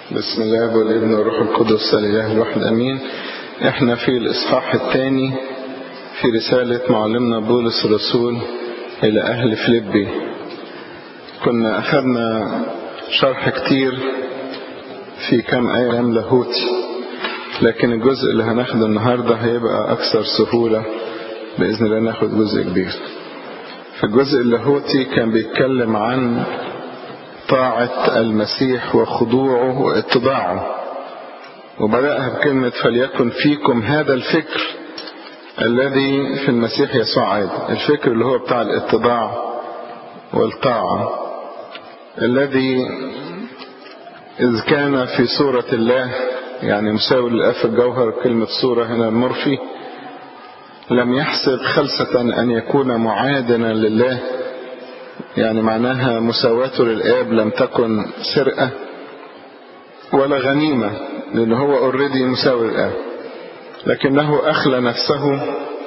بسم الله والابن والروح القدس الاله الواحد امين احنا في الاصحاح الثاني في رسالة معلمنا بولس الرسول الى اهل فليبي كنا اخذنا شرح كتير في كم ايام لاهوتي لكن الجزء اللي هناخده النهاردة هيبقى اكثر سهولة باذن الله ناخد جزء كبير في الجزء اللاهوتي كان بيتكلم عن طاعة المسيح وخضوعه واتباعه وبدأها بكلمة فليكن فيكم هذا الفكر الذي في المسيح يسوع أيضا الفكر اللي هو بتاع الاتباع والطاعة الذي إذ كان في صورة الله يعني مساوي للأب في الجوهر كلمة صورة هنا المرفي لم يحسب خلسة أن يكون معادنا لله يعني معناها مساواته للآب لم تكن سرقة ولا غنيمة لأن هو اوريدي مساوي للآب لكنه أخلى نفسه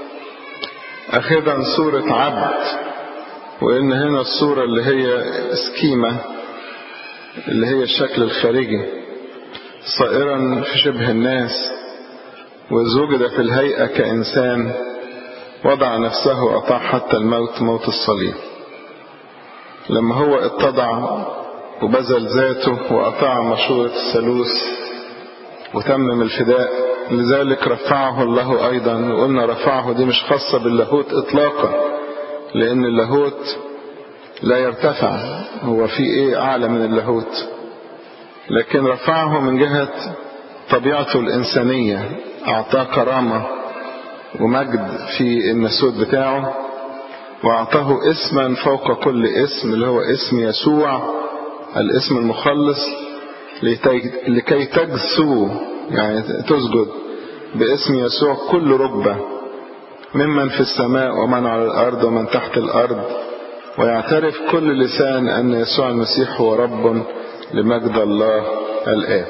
أخذا صورة عبد وإن هنا الصورة اللي هي سكيمة اللي هي الشكل الخارجي صائرا في شبه الناس وزوجد في الهيئة كإنسان وضع نفسه وأطاع حتى الموت موت الصليب لما هو اتضع وبذل ذاته وأطاع مشورة الثالوث وتمم الفداء لذلك رفعه الله أيضا وقلنا رفعه دي مش خاصة باللاهوت إطلاقا لأن اللاهوت لا يرتفع هو في إيه أعلى من اللاهوت لكن رفعه من جهة طبيعته الإنسانية أعطاه كرامة ومجد في النسوت بتاعه وأعطاه اسما فوق كل اسم اللي هو اسم يسوع الاسم المخلص لكي تجسو يعني تسجد باسم يسوع كل ركبة ممن في السماء ومن على الأرض ومن تحت الأرض ويعترف كل لسان أن يسوع المسيح هو رب لمجد الله الآب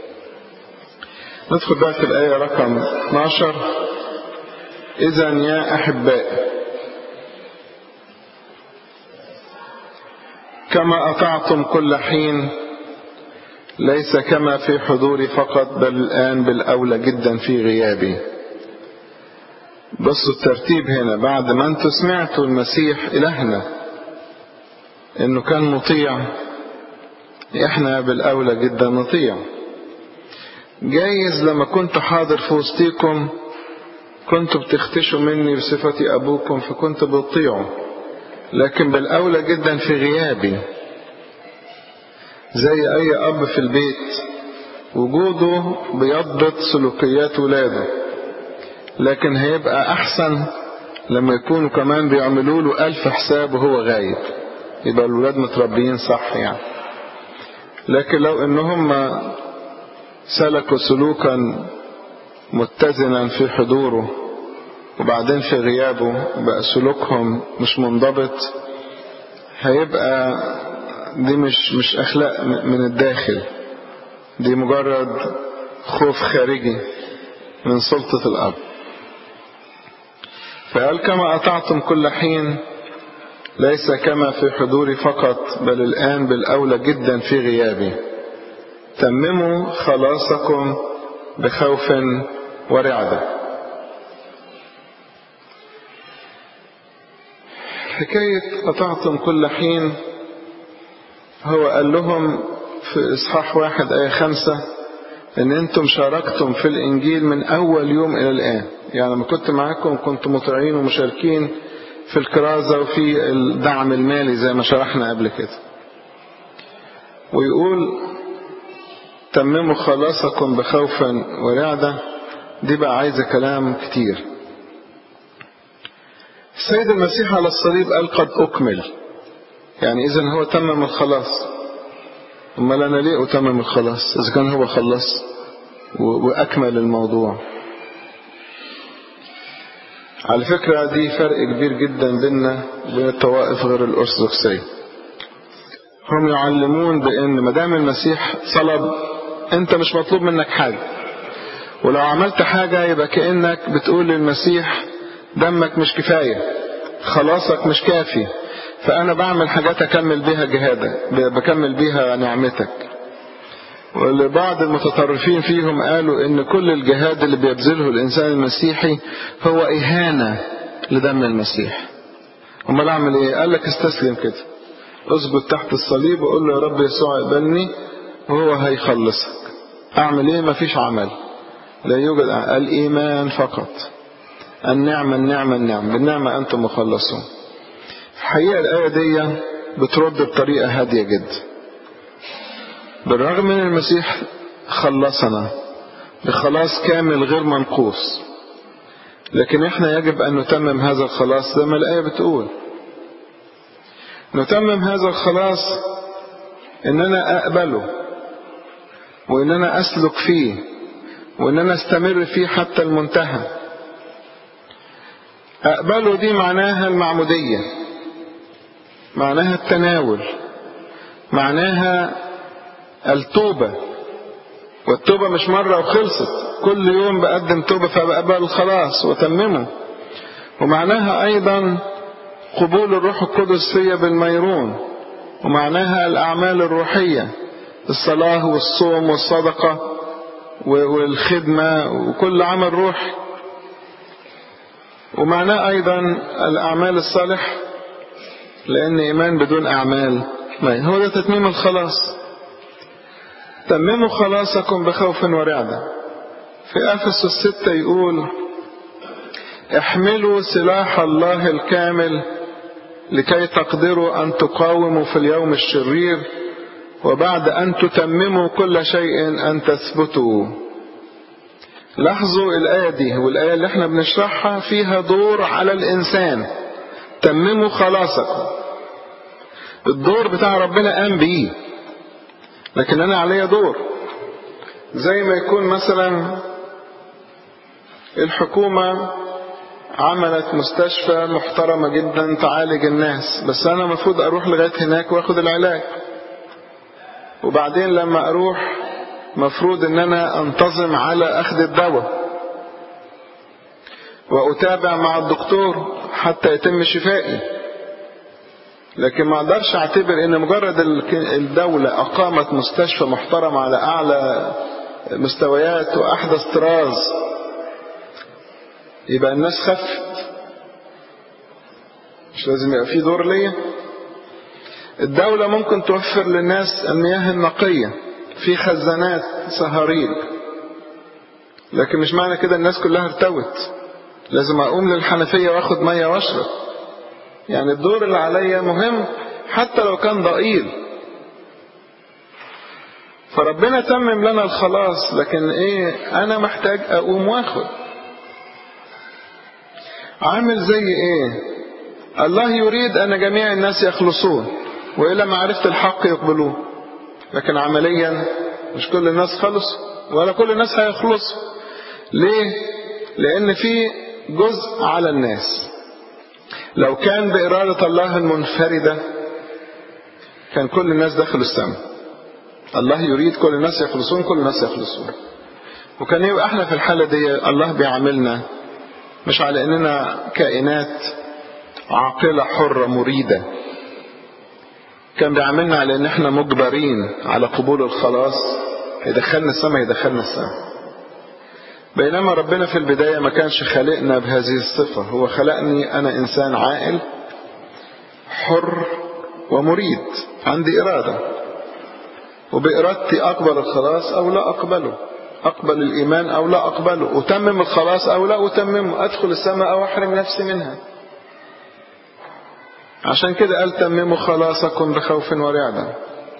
ندخل بقى في الآية رقم 12 إذا يا أحبائي كما أطعتم كل حين ليس كما في حضوري فقط بل الآن بالأولى جدا في غيابي بصوا الترتيب هنا بعد ما انتوا سمعتوا المسيح إلهنا انه كان مطيع احنا بالأولى جدا نطيع جايز لما كنت حاضر في وسطيكم كنتوا بتختشوا مني بصفتي أبوكم فكنت بتطيعوا لكن بالأولى جدا في غيابي زي أي أب في البيت وجوده بيضبط سلوكيات ولاده لكن هيبقى أحسن لما يكونوا كمان بيعملوا له ألف حساب وهو غايب يبقى الولاد متربيين صح يعني لكن لو إنهم سلكوا سلوكا متزنا في حضوره وبعدين في غيابه بقى سلوكهم مش منضبط هيبقى دي مش مش اخلاق من الداخل دي مجرد خوف خارجي من سلطة الأب فقال كما أطعتم كل حين ليس كما في حضوري فقط بل الآن بالأولى جدا في غيابي تمموا خلاصكم بخوف ورعده حكاية قطعتم كل حين هو قال لهم في إصحاح واحد آية خمسة إن أنتم شاركتم في الإنجيل من أول يوم إلى الآن يعني لما كنت معاكم كنت مطيعين ومشاركين في الكرازة وفي الدعم المالي زي ما شرحنا قبل كده ويقول تمموا خلاصكم بخوفا ورعدة دي بقى عايزة كلام كتير السيد المسيح على الصليب قال قد أكمل يعني إذا هو تمم الخلاص أمال أنا ليه أتمم الخلاص إذا كان هو خلص وأكمل الموضوع على فكرة دي فرق كبير جدا بيننا وبين الطوائف غير الأرثوذكسية هم يعلمون بأن ما دام المسيح صلب أنت مش مطلوب منك حاجة ولو عملت حاجة يبقى كأنك بتقول للمسيح دمك مش كفاية خلاصك مش كافي فأنا بعمل حاجات أكمل بيها جهادك بكمل بيها نعمتك ولبعض المتطرفين فيهم قالوا ان كل الجهاد اللي بيبذله الانسان المسيحي هو اهانة لدم المسيح امال اعمل ايه قال لك استسلم كده اسجد تحت الصليب وقول له يا رب يسوع اقبلني وهو هيخلصك اعمل ايه مفيش عمل لا يوجد الايمان فقط النعمة النعمة النعمة بالنعمة انتم مخلصون الحقيقة الاية دي بترد بطريقة هادية جدا بالرغم من المسيح خلصنا بخلاص كامل غير منقوص لكن احنا يجب ان نتمم هذا الخلاص زي ما الآية بتقول نتمم هذا الخلاص ان انا اقبله وان انا اسلك فيه وان انا استمر فيه حتى المنتهى اقبله دي معناها المعمودية معناها التناول معناها التوبة والتوبة مش مرة وخلصت كل يوم بقدم توبة فبقبل خلاص وتممه ومعناها أيضا قبول الروح القدس فيا بالميرون ومعناها الأعمال الروحية الصلاة والصوم والصدقة والخدمة وكل عمل روحي ومعناه أيضا الأعمال الصالح لأن إيمان بدون أعمال ما هو ده تتميم الخلاص تمموا خلاصكم بخوف ورعدة في أفسس الستة يقول احملوا سلاح الله الكامل لكي تقدروا أن تقاوموا في اليوم الشرير وبعد أن تتمموا كل شيء أن تثبتوا لاحظوا الآية دي والآية اللي احنا بنشرحها فيها دور على الإنسان تمموا خلاصكم الدور بتاع ربنا قام بيه لكن أنا عليا دور زي ما يكون مثلا الحكومة عملت مستشفى محترمة جدا تعالج الناس بس أنا المفروض أروح لغاية هناك وأخد العلاج وبعدين لما أروح مفروض ان انا انتظم على اخذ الدواء واتابع مع الدكتور حتى يتم شفائي لكن ما اقدرش اعتبر ان مجرد الدولة اقامت مستشفى محترم على اعلى مستويات واحدث طراز يبقى الناس خفت مش لازم يبقى في دور ليا الدولة ممكن توفر للناس المياه النقية في خزانات صهاريج لكن مش معنى كده الناس كلها ارتوت لازم اقوم للحنفية واخد مية واشرب يعني الدور اللي عليا مهم حتى لو كان ضئيل فربنا تمم لنا الخلاص لكن ايه انا محتاج اقوم واخد عامل زي ايه الله يريد ان جميع الناس يخلصون والى معرفة الحق يقبلوه لكن عمليا مش كل الناس خلصوا ولا كل الناس هيخلصوا ليه لان في جزء على الناس لو كان بإرادة الله المنفردة كان كل الناس دخلوا السماء الله يريد كل الناس يخلصون كل الناس يخلصون وكان يبقى احنا في الحالة دي الله بيعاملنا مش على اننا كائنات عاقلة حرة مريدة كان بيعاملنا على ان احنا مجبرين على قبول الخلاص هيدخلنا السماء هيدخلنا السماء بينما ربنا في البداية ما كانش خلقنا بهذه الصفة هو خلقني أنا إنسان عاقل حر ومريد عندي إرادة وبإرادتي أقبل الخلاص أو لا أقبله أقبل الإيمان أو لا أقبله أتمم الخلاص أو لا أتممه أدخل السماء أو أحرم نفسي منها عشان كده قال تمموا خلاصكم بخوف ورعدة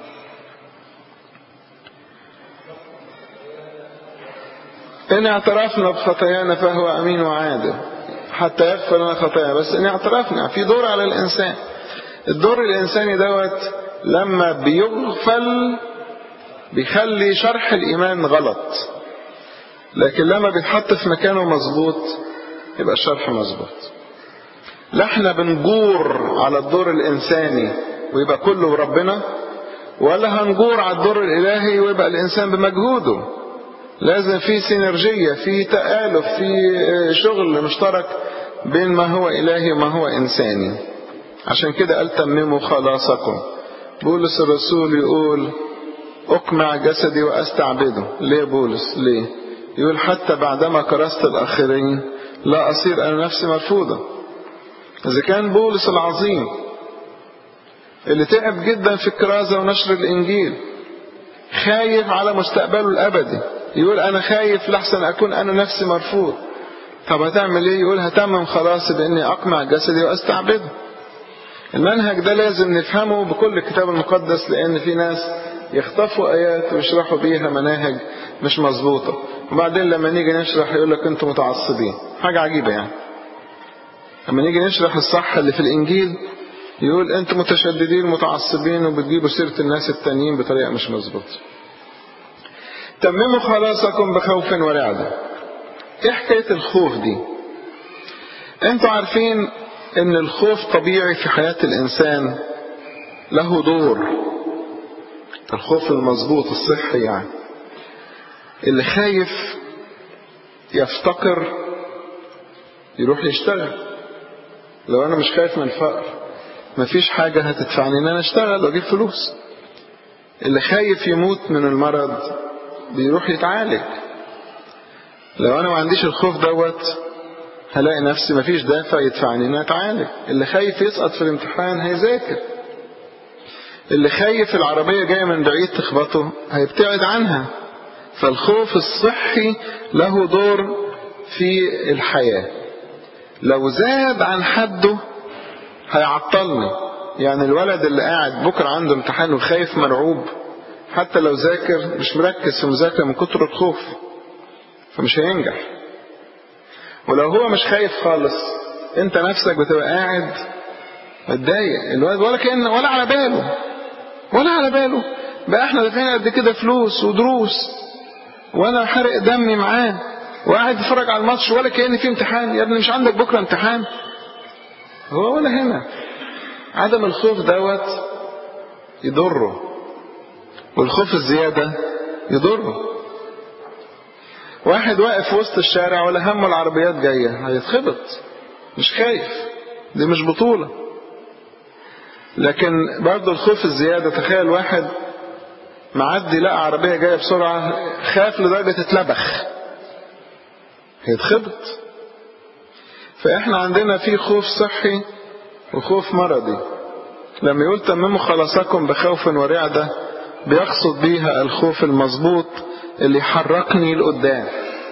إن اعترفنا بخطايانا فهو أمين وعادل حتى يغفر لنا خطايانا بس إن اعترفنا في دور على الإنسان الدور الإنساني دوت لما بيغفل بيخلي شرح الإيمان غلط لكن لما بيتحط في مكانه مظبوط يبقى الشرح مظبوط لا احنا بنجور على الدور الإنساني ويبقى كله ربنا ولا هنجور على الدور الإلهي ويبقى الإنسان بمجهوده لازم في سينرجية في تآلف في شغل مشترك بين ما هو إلهي وما هو إنساني عشان كده قال تمموا خلاصكم بولس الرسول يقول أقمع جسدي وأستعبده ليه بولس ليه يقول حتى بعدما كرست الآخرين لا أصير أنا نفسي مرفوضة إذا كان بولس العظيم اللي تعب جدا في الكرازة ونشر الإنجيل خايف على مستقبله الأبدي يقول أنا خايف لحسن أكون أنا نفسي مرفوض طب هتعمل إيه يقول هتمم خلاص بإني أقمع جسدي وأستعبده المنهج ده لازم نفهمه بكل الكتاب المقدس لأن في ناس يخطفوا آيات ويشرحوا بيها مناهج مش مظبوطة وبعدين لما نيجي نشرح يقول لك أنتم متعصبين حاجة عجيبة يعني لما نيجي نشرح الصح اللي في الإنجيل يقول أنتم متشددين متعصبين وبتجيبوا سيرة الناس التانيين بطريقة مش مظبوطة تمموا خلاصكم بخوف ورعدة ايه حكاية الخوف دي انتوا عارفين ان الخوف طبيعي في حياة الانسان له دور الخوف المظبوط الصحي يعني اللي خايف يفتقر يروح يشتغل لو انا مش خايف من الفقر مفيش حاجة هتدفعني ان انا اشتغل واجيب فلوس اللي خايف يموت من المرض بيروح يتعالج لو انا ما عنديش الخوف دوت هلاقي نفسي مفيش دافع يدفعني ان اتعالج اللي خايف يسقط في الامتحان هيذاكر اللي خايف العربية جاية من بعيد تخبطه هيبتعد عنها فالخوف الصحي له دور في الحياة لو زاد عن حده هيعطلني يعني الولد اللي قاعد بكرة عنده امتحان وخايف مرعوب حتى لو ذاكر مش مركز في مذاكرة من كتر الخوف فمش هينجح ولو هو مش خايف خالص انت نفسك بتبقى قاعد متضايق الولد ولا كأن ولا على باله ولا على باله بقى احنا دافعين قد كده فلوس ودروس وانا حرق دمي معاه وقاعد يتفرج على الماتش ولا كأن في امتحان يا ابني مش عندك بكره امتحان هو ولا هنا عدم الخوف دوت يضره والخوف الزيادة يضره واحد واقف في وسط الشارع ولا همه العربيات جاية هيتخبط مش خايف دي مش بطولة لكن برضه الخوف الزيادة تخيل واحد معدي لقى عربية جاية بسرعة خاف لدرجة اتلبخ هيتخبط فاحنا عندنا في خوف صحي وخوف مرضي لما يقول تمموا خلاصكم بخوف ورعدة بيقصد بيها الخوف المظبوط اللي يحركني لقدام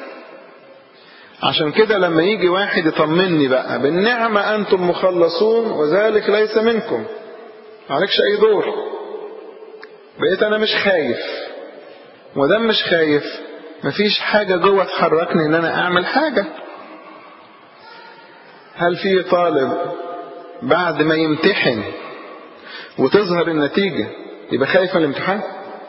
عشان كده لما يجي واحد يطمني بقى بالنعمة أنتم مخلصون وذلك ليس منكم عليكش أي دور بقيت أنا مش خايف ودام مش خايف مفيش حاجة جوه تحركني إن أنا أعمل حاجة هل في طالب بعد ما يمتحن وتظهر النتيجة يبقى خايف من الامتحان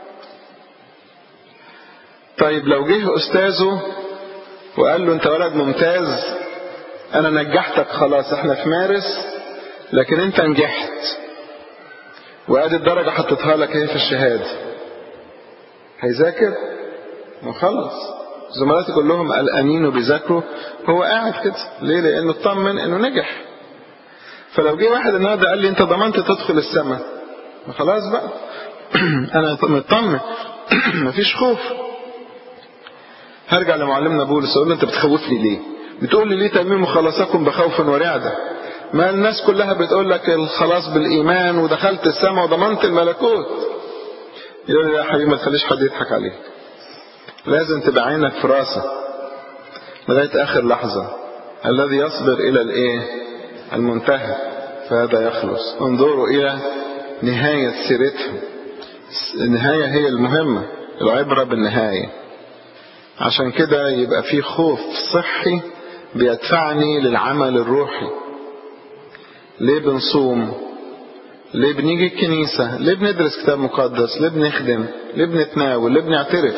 طيب لو جه أستاذه وقال له أنت ولد ممتاز أنا نجحتك خلاص احنا في مارس لكن أنت نجحت وادي الدرجة حطيتها لك اهي في الشهادة هيذاكر مخلص زملاتي كلهم قلقانين وبيذاكروا هو قاعد كده ليه لانه اطمن انه نجح فلو جه واحد النهارده قال لي انت ضمنت تدخل السماء خلاص بقى انا مطمن مفيش خوف هرجع لمعلمنا بولس اقول له انت بتخوفني ليه بتقول لي ليه تميم خلاصكم بخوف ورعده ما الناس كلها بتقول لك الخلاص بالايمان ودخلت السماء وضمنت الملكوت يقول لي يا حبيبي ما تخليش حد يضحك عليك لازم تبقى عينك في راسك لغايه اخر لحظه الذي يصبر الى الايه المنتهى فهذا يخلص انظروا الى نهايه سيرتهم النهايه هي المهمه العبره بالنهايه عشان كده يبقى في خوف صحي بيدفعني للعمل الروحي ليه بنصوم ليه بنيجي الكنيسة ليه بندرس كتاب مقدس ليه بنخدم ليه بنتناول ليه بنعترف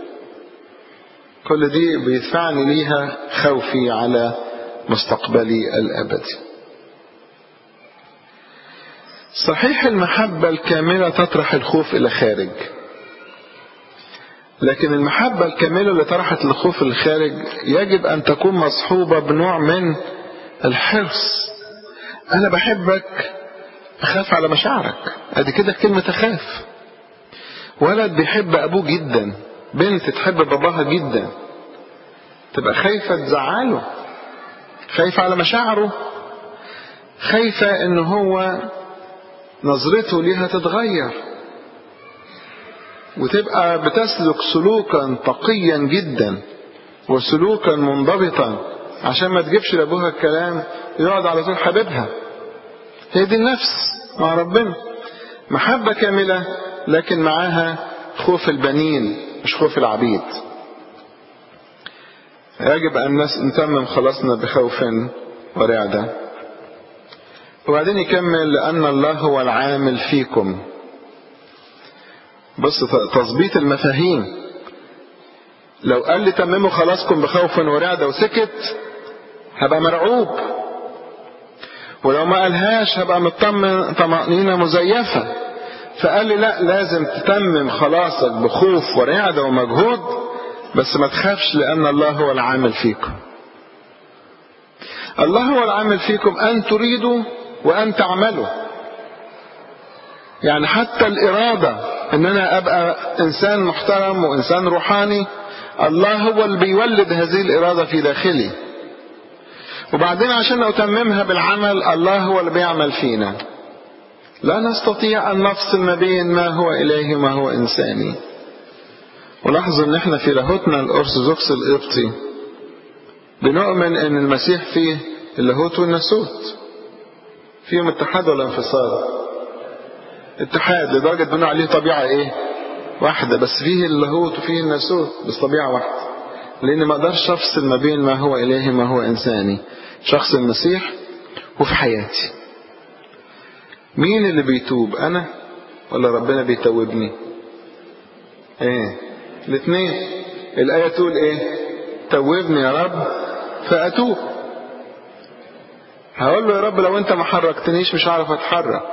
كل دي بيدفعني ليها خوفي على مستقبلي الأبدي صحيح المحبة الكاملة تطرح الخوف إلى خارج لكن المحبة الكاملة اللي طرحت الخوف الخارج يجب أن تكون مصحوبة بنوع من الحرص أنا بحبك أخاف على مشاعرك أدي كده كلمة أخاف ولد بيحب ابوه جدا بنت تحب باباها جدا تبقى خايفة تزعله خايفة على مشاعره خايفة ان هو نظرته ليها تتغير وتبقى بتسلك سلوكا تقيا جدا وسلوكا منضبطا عشان ما تجيبش لابوها الكلام يقعد على طول حبيبها هي دي النفس مع ربنا محبة كاملة لكن معاها خوف البنين مش خوف العبيد يجب أن نتمم خلاصنا بخوف ورعدة وبعدين يكمل لأن الله هو العامل فيكم بص تظبيط المفاهيم لو قال لي تمموا خلاصكم بخوف ورعدة وسكت هبقى مرعوب ولو ما قالهاش هبقى مطمن طمأنينة مزيفة فقال لي لا لازم تتمم خلاصك بخوف ورعدة ومجهود بس ما تخافش لأن الله هو العامل فيكم الله هو العامل فيكم أن تريدوا وأن تعملوا يعني حتى الإرادة أن أنا أبقى إنسان محترم وإنسان روحاني الله هو اللي بيولد هذه الإرادة في داخلي وبعدين عشان أتممها بالعمل الله هو اللي بيعمل فينا لا نستطيع أن نفصل ما بين ما هو إلهي وما هو إنساني ولاحظوا ان احنا في لاهوتنا الارثوذكس القبطي بنؤمن ان المسيح فيه اللاهوت والناسوت فيهم اتحاد ولا انفصال اتحاد لدرجة بنقول عليه طبيعة ايه واحدة بس فيه اللاهوت وفيه الناسوت بس طبيعة واحدة لان ما اقدرش افصل ما بين ما هو الهي وما هو انساني شخص المسيح وفي حياتي مين اللي بيتوب انا ولا ربنا بيتوبني ايه الاثنين الآية تقول ايه توبني يا رب فأتوب هقول له يا رب لو انت ما حركتنيش مش هعرف اتحرك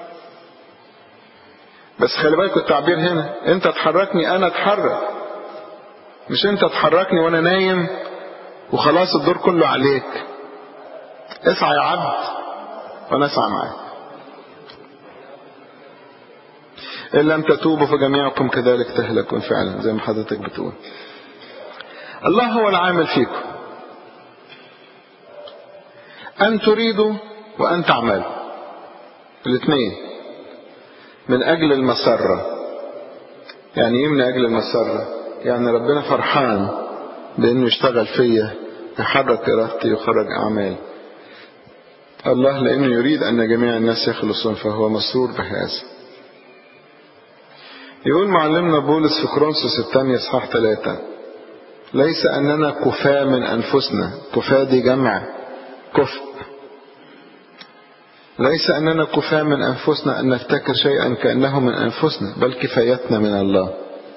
بس خلي بالك التعبير هنا انت تحركني انا اتحرك مش انت تحركني وانا نايم وخلاص الدور كله عليك اسعى يا عبد وانا اسعى معاك إن لم تتوبوا فجميعكم كذلك تهلكون فعلا زي ما حضرتك بتقول الله هو العامل فيكم أن تريدوا وأن تعملوا الاثنين من أجل المسرة يعني إيه من أجل المسرة يعني ربنا فرحان بأنه يشتغل فيا يحرك إرادتي ويخرج أعمالي الله لأنه يريد أن جميع الناس يخلصون فهو مسرور بهذا يقول معلمنا بولس في كرونسوس الثانية اصحاح ثلاثة ليس أننا كفاة من أنفسنا كفاة دي جمع كفء ليس أننا كفاة من أنفسنا أن نفتكر شيئا كأنه من أنفسنا بل كفايتنا من الله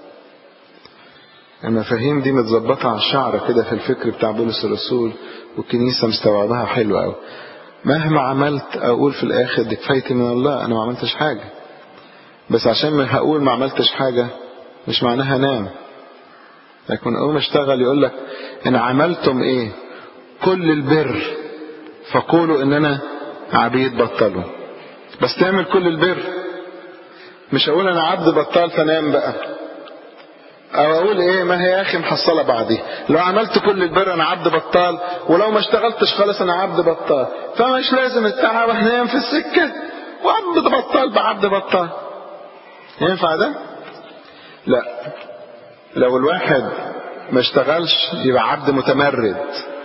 المفاهيم دي متظبطة على الشعر كده في الفكر بتاع بولس الرسول والكنيسة مستوعبها حلو قوي مهما عملت أقول في الآخر دي كفايتي من الله أنا ما عملتش حاجة بس عشان ما هقول ما عملتش حاجة مش معناها نام لكن اقوم اشتغل يقول لك ان عملتم ايه كل البر فقولوا ان انا عبيد بطلوا بس تعمل كل البر مش اقول انا عبد بطال فنام بقى او اقول ايه ما هي يا اخي محصله بعدي لو عملت كل البر انا عبد بطال ولو ما اشتغلتش خالص انا عبد بطال فمش لازم التعب نام في السكه وعبد بطال بعبد بطال ينفع ده لا لو الواحد ما اشتغلش يبقى عبد متمرد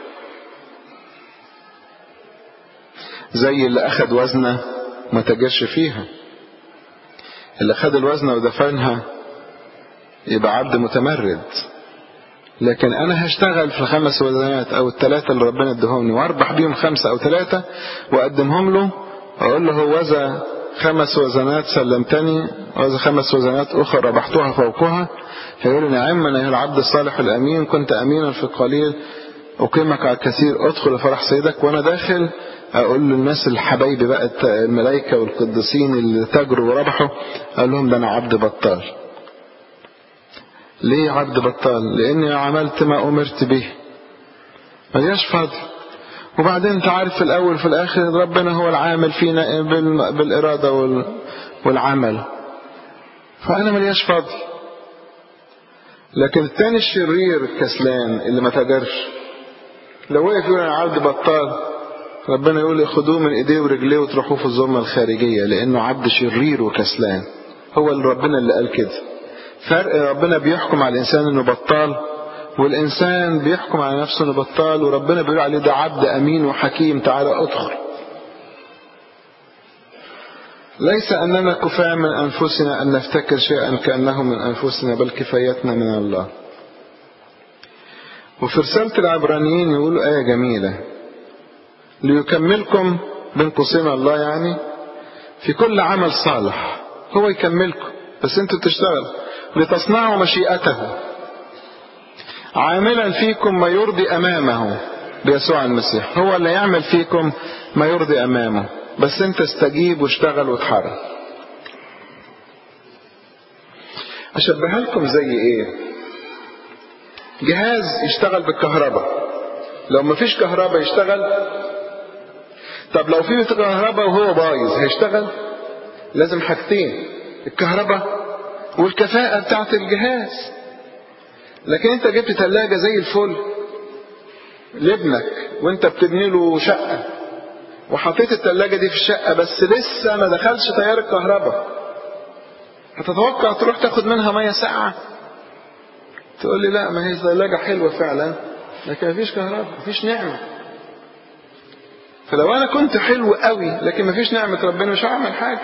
زي اللي اخد وزنه ما تجرش فيها اللي خد الوزنه ودفنها يبقى عبد متمرد لكن انا هشتغل في الخمس وزنات او الثلاثه اللي ربنا ادهمني واربح بيهم خمسه او ثلاثه واقدمهم له اقول له وذا خمس وزنات سلمتني وإذا خمس وزنات أخرى ربحتها فوقها فيقول نعم أنا العبد الصالح الأمين كنت أمينا في القليل أقيمك على الكثير أدخل فرح سيدك وأنا داخل أقول للناس الحبايب بقى الملائكة والقديسين اللي تجروا وربحوا أقول لهم ده أنا عبد بطال ليه عبد بطال لأني عملت ما أمرت به ملياش فضل وبعدين انت عارف في الاول في الاخر ربنا هو العامل فينا بالارادة والعمل فأنا ملياش فضل لكن التاني الشرير الكسلان اللي ما تجرش لو وقف يقول انا عبد بطال ربنا يقول خدوه من ايديه ورجليه وتروحوه في الظلمه الخارجيه لانه عبد شرير وكسلان هو اللي ربنا اللي قال كده فرق ربنا بيحكم على الانسان انه بطال والانسان بيحكم على نفسه انه بطال وربنا بيقول عليه ده عبد امين وحكيم تعالى ادخل ليس اننا كفاء من انفسنا ان نفتكر شيئا كانه من انفسنا بل كفايتنا من الله وفي رسالة العبرانيين يقولوا آية جميلة ليكملكم بين قوسين الله يعني في كل عمل صالح هو يكملكم بس انتوا تشتغل لتصنعوا مشيئته عاملا فيكم ما يرضي امامه بيسوع المسيح هو اللي يعمل فيكم ما يرضي امامه بس انت استجيب واشتغل واتحرك اشبهها لكم زي ايه جهاز يشتغل بالكهرباء لو مفيش كهرباء يشتغل طب لو في كهرباء وهو بايظ هيشتغل لازم حاجتين الكهرباء والكفاءة بتاعت الجهاز لكن انت جبت ثلاجة زي الفل لابنك وانت بتبني له شقة وحطيت الثلاجة دي في الشقة بس لسه ما دخلش تيار الكهرباء هتتوقع تروح تاخد منها مية ساقعة تقول لي لا ما هي ثلاجة حلوة فعلا لكن مفيش كهرباء مفيش نعمة فلو انا كنت حلو قوي لكن مفيش نعمة ربنا مش هعمل حاجة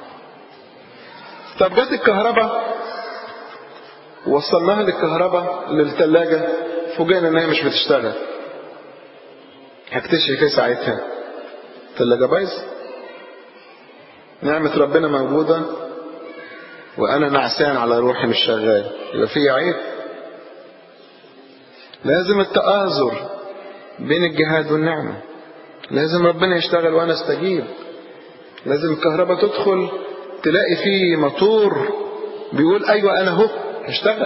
طب جت الكهرباء وصلناها للكهرباء للثلاجة فوجئنا ان هي مش بتشتغل هكتشف ايه ساعتها الثلاجة بايظة نعمة ربنا موجودة وانا نعسان على روحي مش شغال يبقى في عيب لازم التآزر بين الجهاد والنعمة لازم ربنا يشتغل وانا استجيب لازم الكهرباء تدخل تلاقي فيه موتور بيقول ايوه انا اهو هشتغل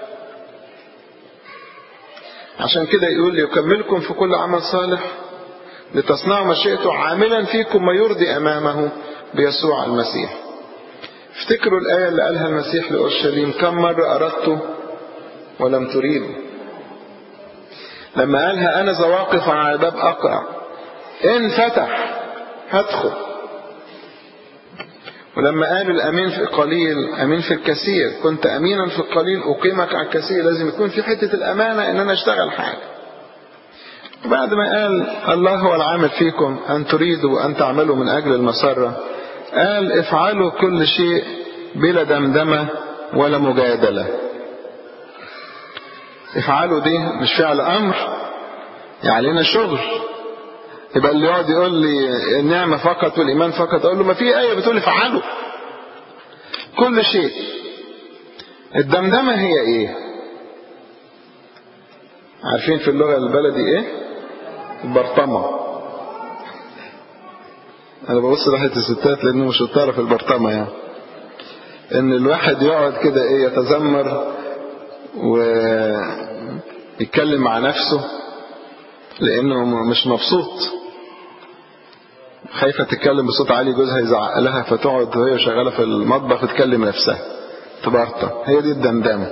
عشان كده يقول ليكملكم في كل عمل صالح لتصنعوا مشيئته عاملا فيكم ما يرضي امامه بيسوع المسيح افتكروا الآية اللي قالها المسيح لأورشليم كم مرة أردت ولم تريدوا لما قالها أنا زواقف على باب أقرع إن فتح هدخل ولما قال الأمين في القليل أمين في الكثير كنت أمينا في القليل أقيمك على الكثير لازم يكون في حتة الأمانة إن أنا أشتغل حاجة وبعد ما قال الله هو العامل فيكم أن تريدوا أن تعملوا من أجل المسرة قال افعلوا كل شيء بلا دمدمة ولا مجادلة افعلوا دي مش فعل أمر يعني لنا شغل يبقى اللي يقعد يقول لي النعمة فقط والإيمان فقط أقول له ما في آية بتقول افعلوا كل شيء الدمدمة هي إيه عارفين في اللغة البلدي إيه البرطمة أنا ببص ناحية الستات لأنه مش شطارة في البرطمة يعني إن الواحد يقعد كده إيه يتذمر ويتكلم مع نفسه لأنه مش مبسوط خايفة تتكلم بصوت عالي جوزها يزعق لها فتقعد وهي شغالة في المطبخ تكلم نفسها تبرطم هي دي الدمدمة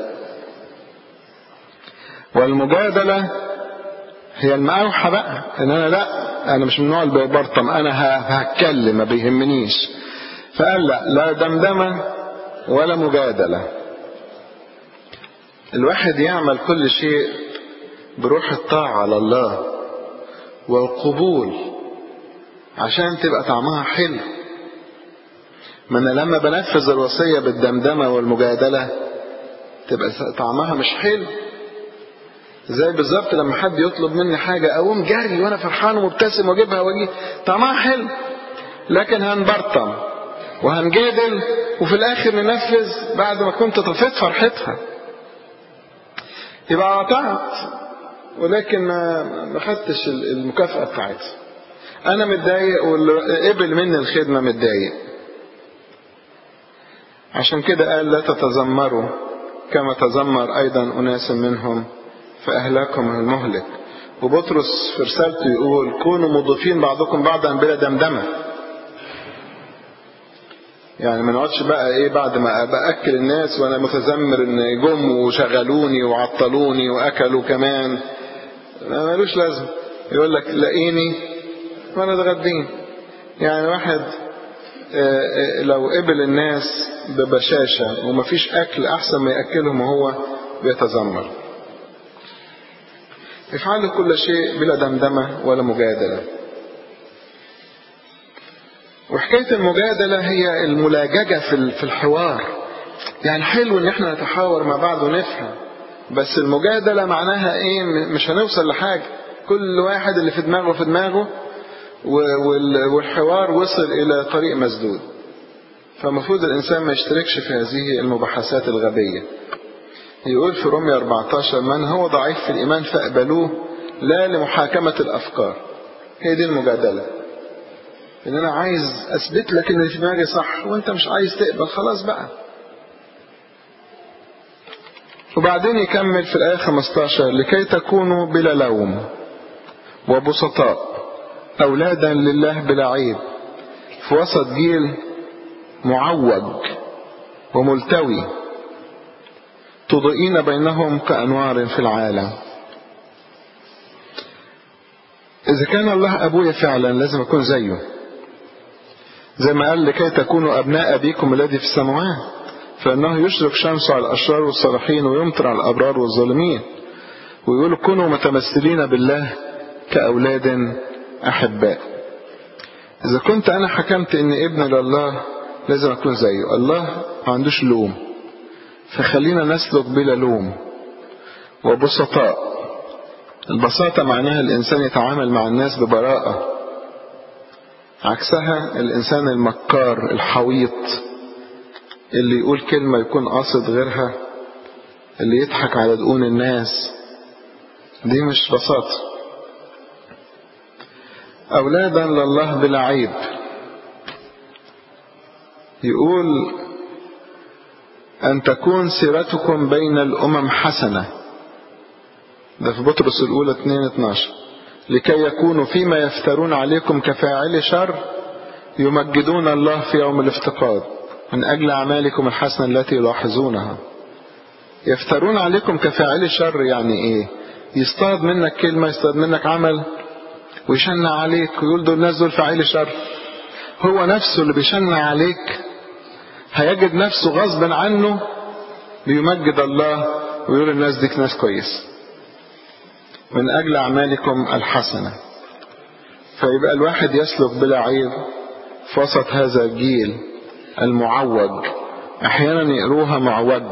والمجادلة هي المقاوحة بقى ان انا لا انا مش من النوع اللي ببرطم انا هتكلم ما بيهمنيش فقال لا لا دمدمة ولا مجادلة الواحد يعمل كل شيء بروح الطاعة على الله والقبول عشان تبقى طعمها حلو ما انا لما بنفذ الوصية بالدمدمة والمجادلة تبقى طعمها مش حلو زي بالظبط لما حد يطلب مني حاجة أقوم جري وأنا فرحان ومبتسم وأجيبها وأجي طعمها حلو لكن هنبرطم وهنجادل وفي الآخر ننفذ بعد ما كنت طفيت فرحتها يبقى قطعت ولكن ما خدتش المكافأة بتاعتها أنا متضايق واللي قبل مني الخدمة متضايق عشان كده قال لا تتذمروا كما تذمر أيضا أناس منهم فأهلاكم المهلك وبطرس في رسالته يقول كونوا مضيفين بعضكم بعضا بلا دمدمة يعني ما نقعدش بقى ايه بعد ما باكل الناس وانا متذمر ان جم وشغلوني وعطلوني واكلوا كمان ما ملوش لازمه يقول لك لاقيني وانا اتغدين يعني واحد لو قبل الناس ببشاشة ومفيش أكل أحسن ما يأكلهم وهو بيتذمر افعلوا كل شيء بلا دمدمة ولا مجادلة وحكاية المجادلة هي الملاججة في الحوار يعني حلو ان احنا نتحاور مع بعض ونفهم بس المجادلة معناها ايه مش هنوصل لحاجة كل واحد اللي في دماغه في دماغه والحوار وصل إلى طريق مسدود فالمفروض الإنسان ما يشتركش في هذه المباحثات الغبية يقول في رومية 14 من هو ضعيف في الإيمان فاقبلوه لا لمحاكمة الأفكار هي دي المجادلة إن أنا عايز أثبت لك إن في دماغي صح وأنت مش عايز تقبل خلاص بقى وبعدين يكمل في الآية 15 لكي تكونوا بلا لوم وبسطاء أولادا لله بلا عيب في وسط جيل معوج وملتوي تضيئين بينهم كأنوار في العالم إذا كان الله أبويا فعلا لازم أكون زيه زي ما قال لكي تكونوا أبناء أبيكم الذي في السماوات فإنه يشرق شمسه على الأشرار والصالحين ويمطر على الأبرار والظالمين ويقول كونوا متمثلين بالله كأولاد أحباء إذا كنت أنا حكمت إن ابن لله لازم أكون زيه الله ما عندوش لوم فخلينا نسلك بلا لوم وبسطاء البساطة معناها الإنسان يتعامل مع الناس ببراءة عكسها الإنسان المكار الحويط اللي يقول كلمة يكون قاصد غيرها اللي يضحك على دقون الناس دي مش بساطة أولادا لله بلا عيب يقول أن تكون سيرتكم بين الأمم حسنة ده في بطرس الأولى 2 12 لكي يكونوا فيما يفترون عليكم كفاعل شر يمجدون الله في يوم الافتقاد من أجل أعمالكم الحسنة التي يلاحظونها يفترون عليكم كفاعل شر يعني إيه يصطاد منك كلمة يصطاد منك عمل ويشنع عليك ويقول دول الناس دول فاعلي شر هو نفسه اللي بيشنع عليك هيجد نفسه غصبا عنه بيمجد الله ويقول الناس ديك ناس كويس من أجل أعمالكم الحسنة فيبقى الواحد يسلك بلا عيب في وسط هذا الجيل المعوج أحيانا يقروها معوج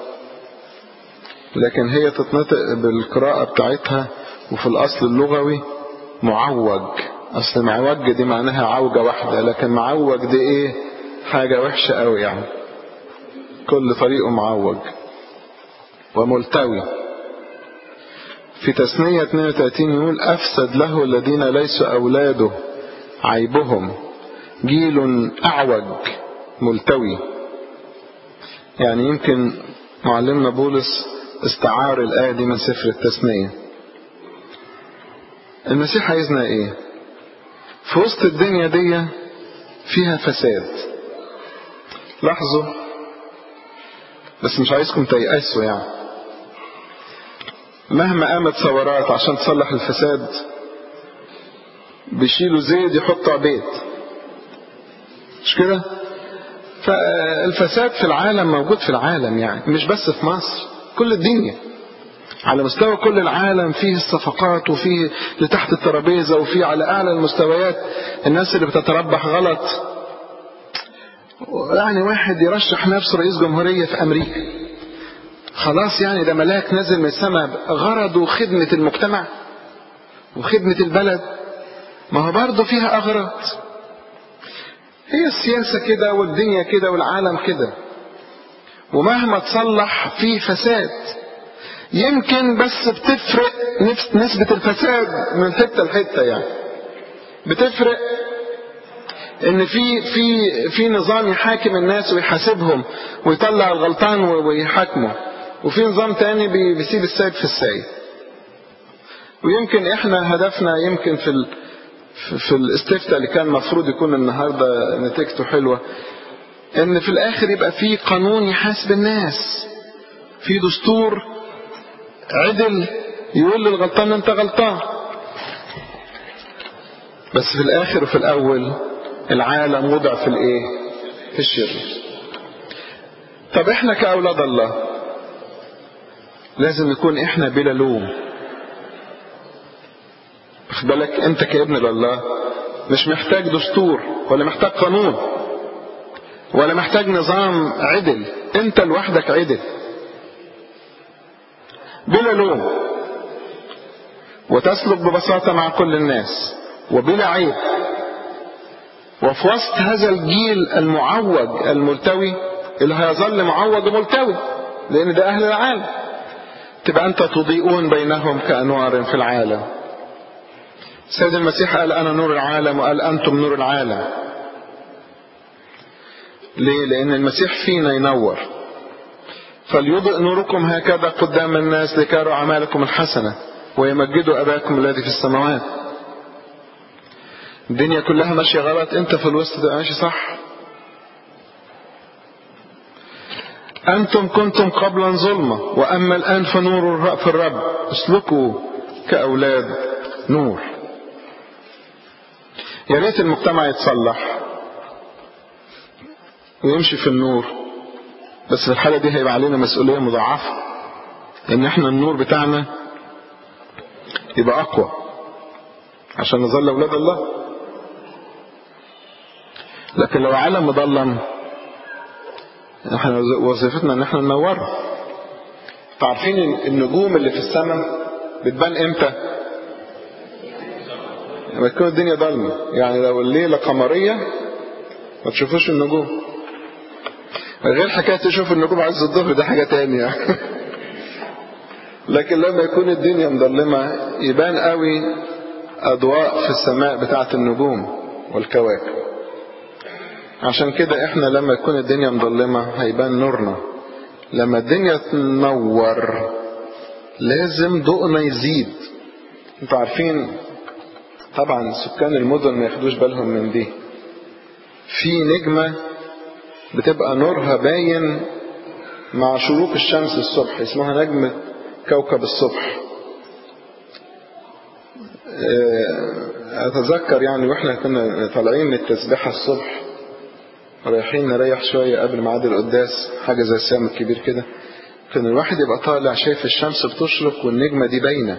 لكن هي تتنطق بالقراءة بتاعتها وفي الأصل اللغوي معوج أصل معوج دي معناها عوجة واحدة لكن معوج دي إيه حاجة وحشة قوي يعني كل طريقه معوج وملتوي في تثنية 32 يقول أفسد له الذين ليسوا أولاده عيبهم جيل أعوج ملتوي يعني يمكن معلمنا بولس استعار الآية دي من سفر التثنية المسيح عايزنا ايه في وسط الدنيا دي فيها فساد لاحظوا بس مش عايزكم تيأسوا يعني مهما قامت ثورات عشان تصلح الفساد بيشيلوا زيت يحطوا عبيد مش كده فالفساد في العالم موجود في العالم يعني مش بس في مصر كل الدنيا على مستوى كل العالم فيه الصفقات وفيه لتحت الترابيزة وفيه على أعلى المستويات الناس اللي بتتربح غلط يعني واحد يرشح نفسه رئيس جمهورية في أمريكا خلاص يعني ده ملاك نزل من السماء غرضه خدمة المجتمع وخدمة البلد ما هو برضه فيها أغراض هي السياسة كده والدنيا كده والعالم كده ومهما تصلح فيه فساد يمكن بس بتفرق نسبة الفساد من حتة لحتة يعني بتفرق ان في في في نظام يحاكم الناس ويحاسبهم ويطلع الغلطان ويحاكمه وفي نظام تاني بيسيب السيد في السيد ويمكن احنا هدفنا يمكن في ال في الاستفتاء اللي كان المفروض يكون النهارده نتيجته حلوه ان في الاخر يبقى في قانون يحاسب الناس في دستور عدل يقول للغلطان انت غلطان بس في الاخر وفي الاول العالم وضع في الايه في الشر طب احنا كاولاد الله لازم نكون احنا بلا لوم واخد بالك انت كابن لله مش محتاج دستور ولا محتاج قانون ولا محتاج نظام عدل انت لوحدك عدل بلا لوم وتسلك ببساطة مع كل الناس وبلا عيب وفي وسط هذا الجيل المعوج الملتوي اللي هيظل معوج وملتوي لان ده اهل العالم تبقى انت تضيئون بينهم كانوار في العالم سيد المسيح قال انا نور العالم وقال انتم نور العالم ليه لان المسيح فينا ينور فليضئ نوركم هكذا قدام الناس لكاروا اعمالكم الحسنه ويمجدوا اباكم الذي في السماوات الدنيا كلها ماشيه غلط انت في الوسط تبقى ماشي صح أنتم كنتم قبلا ظلمة وأما الآن فنور في الرب اسلكوا كأولاد نور يا ريت المجتمع يتصلح ويمشي في النور بس في الحالة دي هيبقى علينا مسؤولية مضاعفة إن إحنا النور بتاعنا يبقى أقوى عشان نظل أولاد الله لكن لو عالم مظلم احنا وظيفتنا ان احنا ننوره عارفين النجوم اللي في السماء بتبان امتى لما تكون الدنيا ضلمه يعني لو الليله قمريه ما تشوفوش النجوم غير حكايه تشوف النجوم عز الظهر ده حاجه تانية لكن لما يكون الدنيا مظلمه يبان قوي اضواء في السماء بتاعه النجوم والكواكب عشان كده احنا لما يكون الدنيا مظلمة هيبان نورنا لما الدنيا تنور لازم ضوءنا يزيد انتوا عارفين طبعا سكان المدن ما ياخدوش بالهم من دي في نجمة بتبقى نورها باين مع شروق الشمس الصبح اسمها نجمة كوكب الصبح اتذكر يعني واحنا كنا طالعين من التسبيحة الصبح رايحين نريح شوية قبل ميعاد القداس حاجة زي السام الكبير كده كان الواحد يبقى طالع شايف الشمس بتشرق والنجمة دي باينة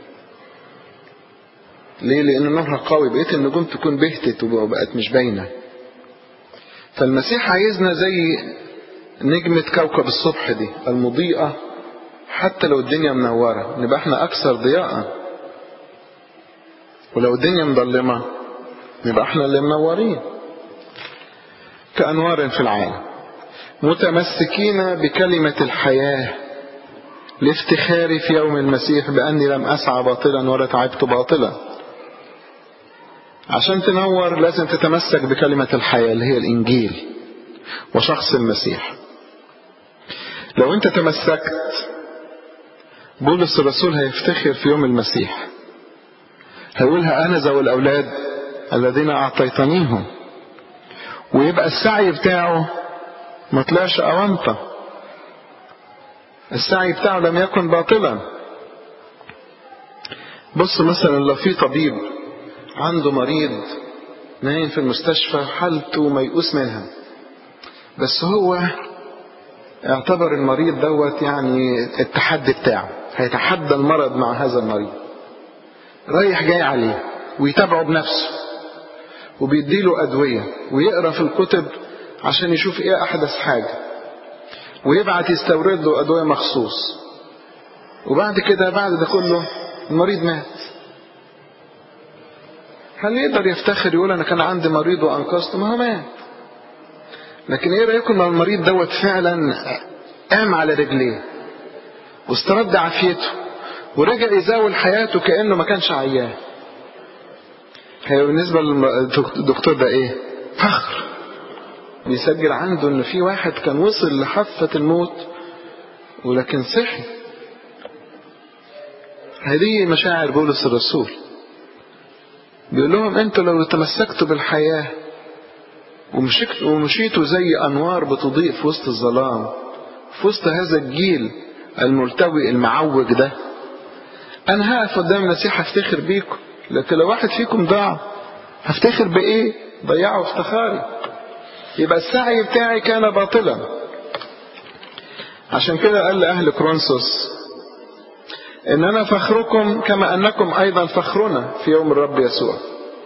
ليه لأن نورها قوي بقيت النجوم تكون بهتت وبقت مش باينة فالمسيح عايزنا زي نجمة كوكب الصبح دي المضيئة حتى لو الدنيا منورة نبقى احنا أكثر ضياء ولو الدنيا مظلمة نبقى احنا اللي منورين كأنوار في العالم متمسكين بكلمة الحياة لافتخاري في يوم المسيح بأني لم أسعى باطلا ولا تعبت باطلا عشان تنور لازم تتمسك بكلمة الحياة اللي هي الإنجيل وشخص المسيح لو أنت تمسكت بولس الرسول هيفتخر في يوم المسيح هيقولها أنا ذوي الأولاد الذين أعطيتنيهم ويبقى السعي بتاعه ما طلعش أونطة السعي بتاعه لم يكن باطلا بص مثلا لو في طبيب عنده مريض نايم في المستشفى حالته ميؤوس منها بس هو اعتبر المريض دوت يعني التحدي بتاعه هيتحدى المرض مع هذا المريض رايح جاي عليه ويتابعه بنفسه وبيديله أدوية ويقرأ في الكتب عشان يشوف إيه أحدث حاجة ويبعت يستورد له أدوية مخصوص وبعد كده بعد ده كله المريض مات هل يقدر يفتخر يقول أنا كان عندي مريض وأنقذته ما هو مات لكن إيه رأيكم لو المريض دوت فعلا قام على رجليه واسترد عافيته ورجع يزاول حياته كأنه ما كانش عيان هي بالنسبة للدكتور ده ايه فخر بيسجل عنده ان في واحد كان وصل لحافة الموت ولكن صحي هذه مشاعر بولس الرسول بيقول لهم انتوا لو تمسكتوا بالحياة ومشيت ومشيتوا زي أنوار بتضيء في وسط الظلام في وسط هذا الجيل الملتوي المعوج ده أنا هقف قدام المسيح هفتخر بيكم لكن لو واحد فيكم ضاع هفتخر بإيه؟ ضيعوا افتخاري يبقى السعي بتاعي كان باطلا عشان كده قال لأهل كرونسوس إننا فخركم كما أنكم أيضا فخرنا في يوم الرب يسوع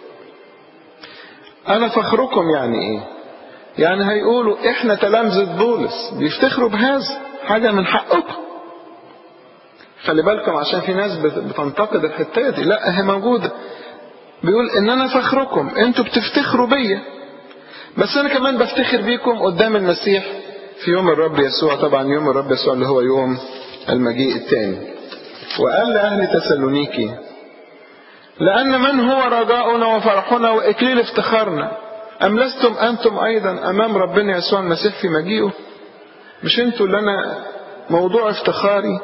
أنا فخركم يعني إيه يعني هيقولوا إحنا تلامذة بولس بيفتخروا بهذا حاجة من حقكم خلي بالكم عشان في ناس بتنتقد الحتة دي لا هي موجودة بيقول إن أنا فخركم أنتوا بتفتخروا بيا بس أنا كمان بفتخر بيكم قدام المسيح في يوم الرب يسوع طبعا يوم الرب يسوع اللي هو يوم المجيء الثاني وقال لأهل تسالونيكي لأن من هو رجاؤنا وفرحنا وإكليل افتخارنا أم لستم أنتم أيضا أمام ربنا يسوع المسيح في مجيئه مش أنتوا اللي أنا موضوع افتخاري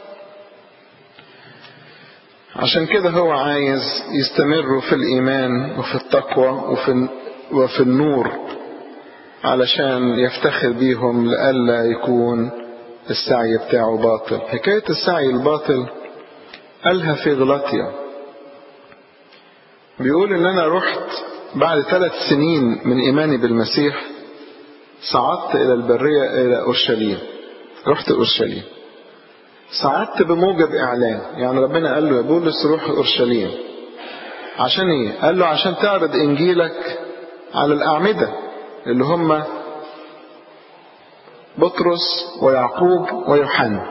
عشان كده هو عايز يستمروا في الإيمان وفي التقوى وفي, وفي النور علشان يفتخر بيهم لئلا يكون السعي بتاعه باطل حكاية السعي الباطل قالها في غلاطيا بيقول ان انا رحت بعد ثلاث سنين من ايماني بالمسيح صعدت الى البرية الى اورشليم رحت اورشليم صعدت بموجب اعلان يعني ربنا قال له يا بولس روح اورشليم عشان ايه قال له عشان تعرض انجيلك على الاعمدة اللي هم بطرس ويعقوب ويوحنا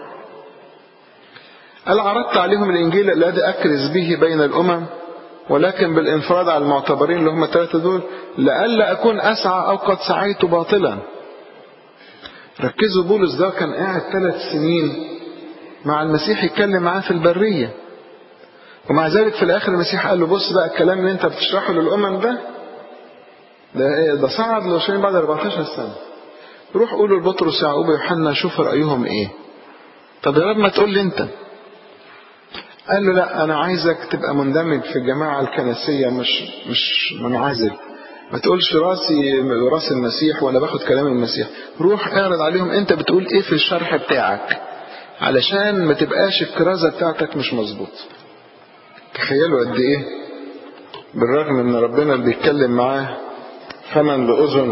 قال عرضت عليهم الإنجيل الذي أكرز به بين الأمم ولكن بالانفراد على المعتبرين اللي هم الثلاثة دول لئلا أكون أسعى أو قد سعيت باطلا ركزوا بولس ده كان قاعد ثلاث سنين مع المسيح يتكلم معاه في البرية ومع ذلك في الآخر المسيح قال له بص بقى الكلام اللي أنت بتشرحه للأمم ده ده, ده صعد لوشين بعد 14 سنة روح قولوا لبطرس يعقوب ويوحنا شوف رأيهم ايه طب يا رب ما تقول لي انت قال له لا انا عايزك تبقى مندمج في الجماعة الكنسية مش مش منعزل ما تقولش راسي راس المسيح ولا باخد كلام المسيح روح اعرض عليهم انت بتقول ايه في الشرح بتاعك علشان ما تبقاش الكرازة بتاعتك مش مظبوط تخيلوا قد ايه بالرغم ان ربنا اللي بيتكلم معاه فمن لأذن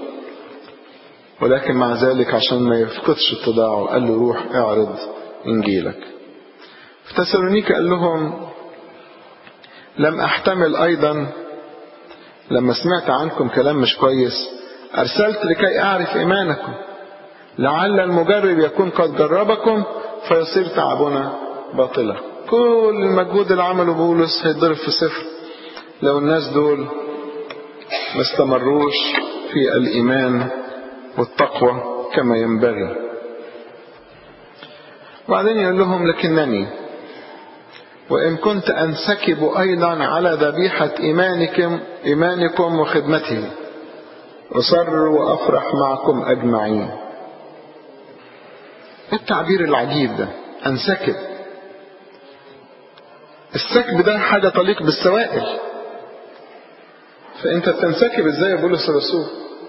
ولكن مع ذلك عشان ما يفقدش اتضاعه قال له روح اعرض انجيلك في تسالونيكا قال لهم لم احتمل ايضا لما سمعت عنكم كلام مش كويس ارسلت لكي اعرف ايمانكم لعل المجرب يكون قد جربكم فيصير تعبنا باطلا كل المجهود اللي عمله بولس هيتضرب في صفر لو الناس دول ما استمروش في الايمان والتقوى كما ينبغي وبعدين يقول لهم لكنني وإن كنت أنسكب أيضا على ذبيحة إيمانكم إيمانكم وخدمته أصر وأفرح معكم أجمعين التعبير العجيب ده أنسكب السكب ده حاجة تليق بالسوائل فأنت بتنسكب إزاي يا بولس الرسول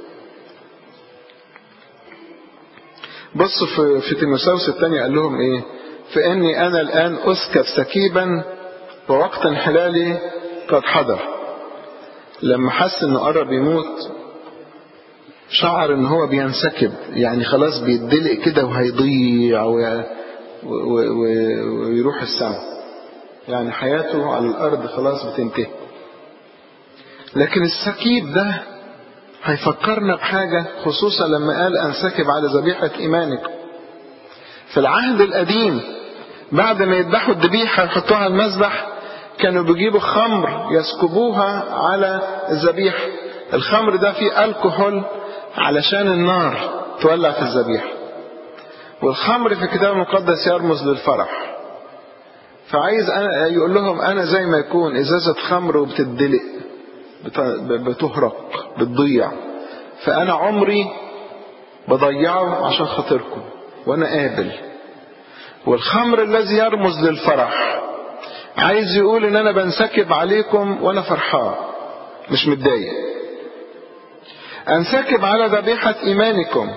بصوا في في تيموثاوس الثانية قال لهم ايه فاني انا الان اسكب سكيبا ووقت انحلالي قد حضر لما حس انه قرب يموت شعر ان هو بينسكب يعني خلاص بيدلق كده وهيضيع ويروح السماء يعني حياته على الارض خلاص بتنتهي لكن السكيب ده هيفكرنا بحاجة خصوصا لما قال أنسكب على ذبيحة إيمانكم في العهد القديم بعد ما يذبحوا الذبيحة يحطوها على المذبح كانوا بيجيبوا خمر يسكبوها على الذبيحة الخمر ده فيه الكحول علشان النار تولع في الذبيحة والخمر في الكتاب المقدس يرمز للفرح فعايز أنا يقول لهم أنا زي ما يكون إزازة خمر وبتدلق بتهرق بتضيع فأنا عمري بضيعه عشان خاطركم وأنا قابل والخمر الذي يرمز للفرح عايز يقول ان انا بنسكب عليكم وانا فرحان مش متضايق أنسكب على ذبيحة إيمانكم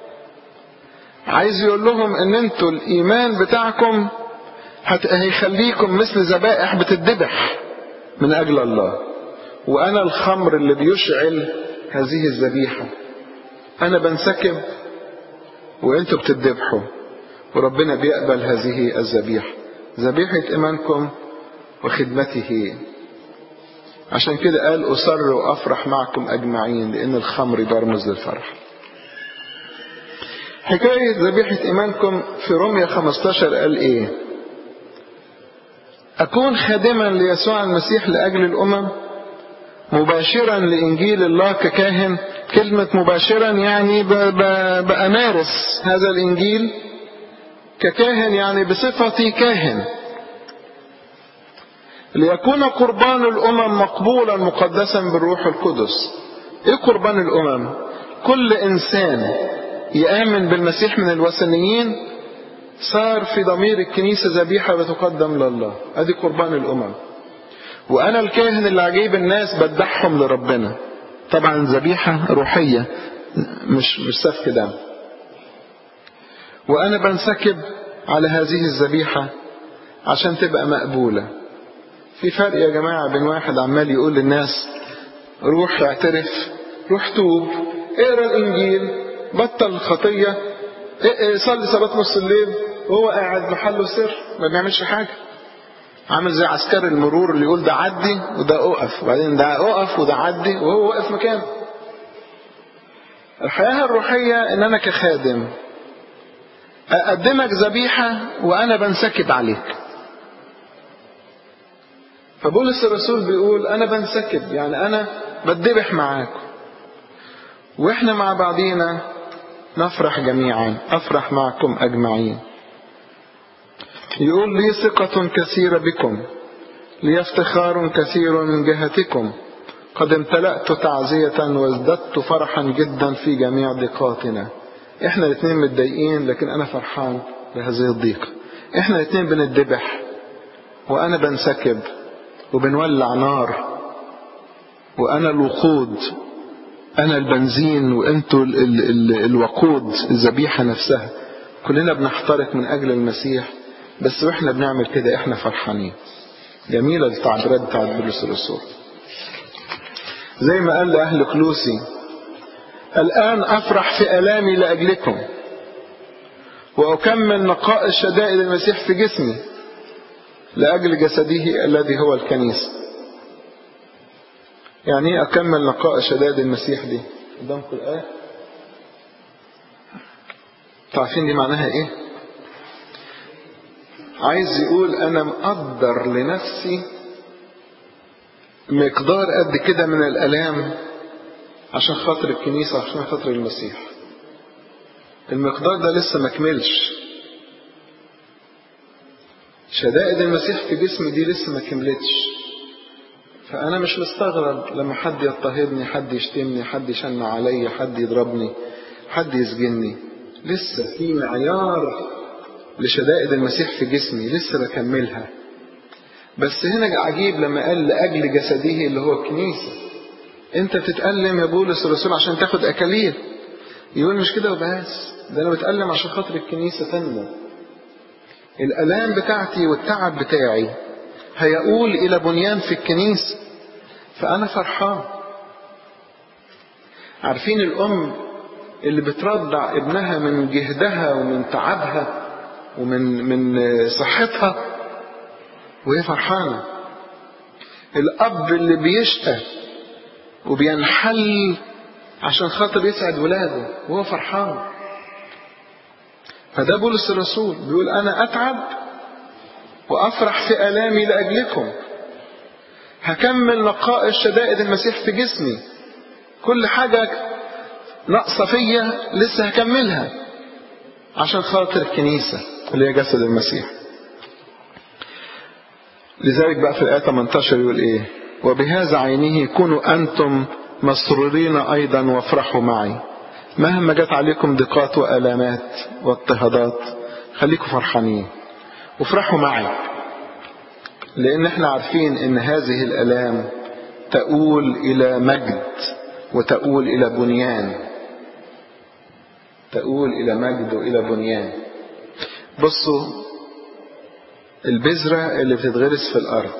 عايز يقول لهم ان انتوا الايمان بتاعكم هيخليكم مثل ذبائح بتدبح من اجل الله وانا الخمر اللي بيشعل هذه الذبيحة انا بنسكب وانتوا بتدبحوا وربنا بيقبل هذه الذبيحة ذبيحة ايمانكم وخدمته عشان كده قال أسر وأفرح معكم أجمعين لأن الخمر برمز للفرح حكاية ذبيحة إيمانكم في رومية 15 قال إيه أكون خادما ليسوع المسيح لأجل الأمم مباشرا لإنجيل الله ككاهن كلمة مباشرا يعني بأمارس هذا الإنجيل ككاهن يعني بصفتي كاهن ليكون قربان الأمم مقبولا مقدسا بالروح القدس إيه قربان الأمم كل إنسان يآمن بالمسيح من الوثنيين صار في ضمير الكنيسة ذبيحة بتقدم لله ادي قربان الأمم وأنا الكاهن اللي عجيب الناس بدحهم لربنا طبعا ذبيحة روحية مش مش سفك دم وأنا بنسكب على هذه الذبيحة عشان تبقى مقبولة في فرق يا جماعة بين واحد عمال يقول للناس روح اعترف روح توب اقرا الانجيل بطل الخطية صلي صلاة نص الليل وهو قاعد محله سر ما بيعملش حاجة عامل زي عسكري المرور اللي يقول ده عدي وده اقف وبعدين ده اقف وده عدي وهو واقف مكانه الحياة الروحية ان انا كخادم اقدمك ذبيحة وانا بنسكب عليك فبولس الرسول بيقول انا بنسكب يعني انا بتذبح معاكم واحنا مع بعضينا نفرح جميعا افرح معكم اجمعين يقول لي ثقة كثيرة بكم لي افتخار كثير من جهتكم قد امتلأت تعزية وازددت فرحا جدا في جميع ضيقاتنا احنا الاثنين متضايقين لكن انا فرحان بهذه الضيقة احنا الاثنين بنتذبح وانا بنسكب وبنولع نار وانا الوقود انا البنزين وانتوا ال ال ال الوقود الذبيحة نفسها كلنا بنحترق من اجل المسيح بس واحنا بنعمل كده احنا فرحانين جميلة التعبيرات بتاعت بولس الرسول زي ما قال لأهل كلوسي الآن أفرح في ألامي لأجلكم وأكمل نقاء شدائد المسيح في جسمي لأجل جسده الذي هو الكنيسة يعني ايه أكمل نقاء شدائد المسيح دي قدامكم الآية تعرفين دي معناها ايه عايز يقول انا مقدر لنفسي مقدار قد كده من الالام عشان خاطر الكنيسة عشان خاطر المسيح المقدار ده لسه ما كملش شدائد المسيح في جسمي دي لسه ما كملتش فأنا مش مستغرب لما حد يضطهدني حد يشتمني حد يشن عليا حد يضربني حد يسجني لسه في معيار لشدائد المسيح في جسمي لسه بكملها بس هنا عجيب لما قال لأجل جسده اللي هو الكنيسة انت بتتألم يا بولس الرسول عشان تاخد أكاليل يقول مش كده وبس ده أنا بتألم عشان خاطر الكنيسة تنمو الألام بتاعتي والتعب بتاعي هيقول إلى بنيان في الكنيسة فأنا فرحان عارفين الأم اللي بترضع ابنها من جهدها ومن تعبها ومن من صحتها وهي فرحانة الأب اللي بيشقى وبينحل عشان خاطر يسعد ولاده وهو فرحان فده بولس الرسول بيقول أنا أتعب وأفرح في آلامي لأجلكم هكمل نقاء الشدائد المسيح في جسمي كل حاجة ناقصة فيا لسه هكملها عشان خاطر الكنيسة اللي هي جسد المسيح لذلك بقى في الآية 18 يقول إيه وبهذا عينه كونوا أنتم مسرورين أيضا وافرحوا معي مهما جت عليكم ضيقات وآلامات واضطهادات خليكم فرحانين وافرحوا معي لأن احنا عارفين إن هذه الآلام تؤول إلى مجد وتؤول إلى بنيان تؤول إلى مجد وإلى بنيان بصوا البذرة اللي بتتغرس في الأرض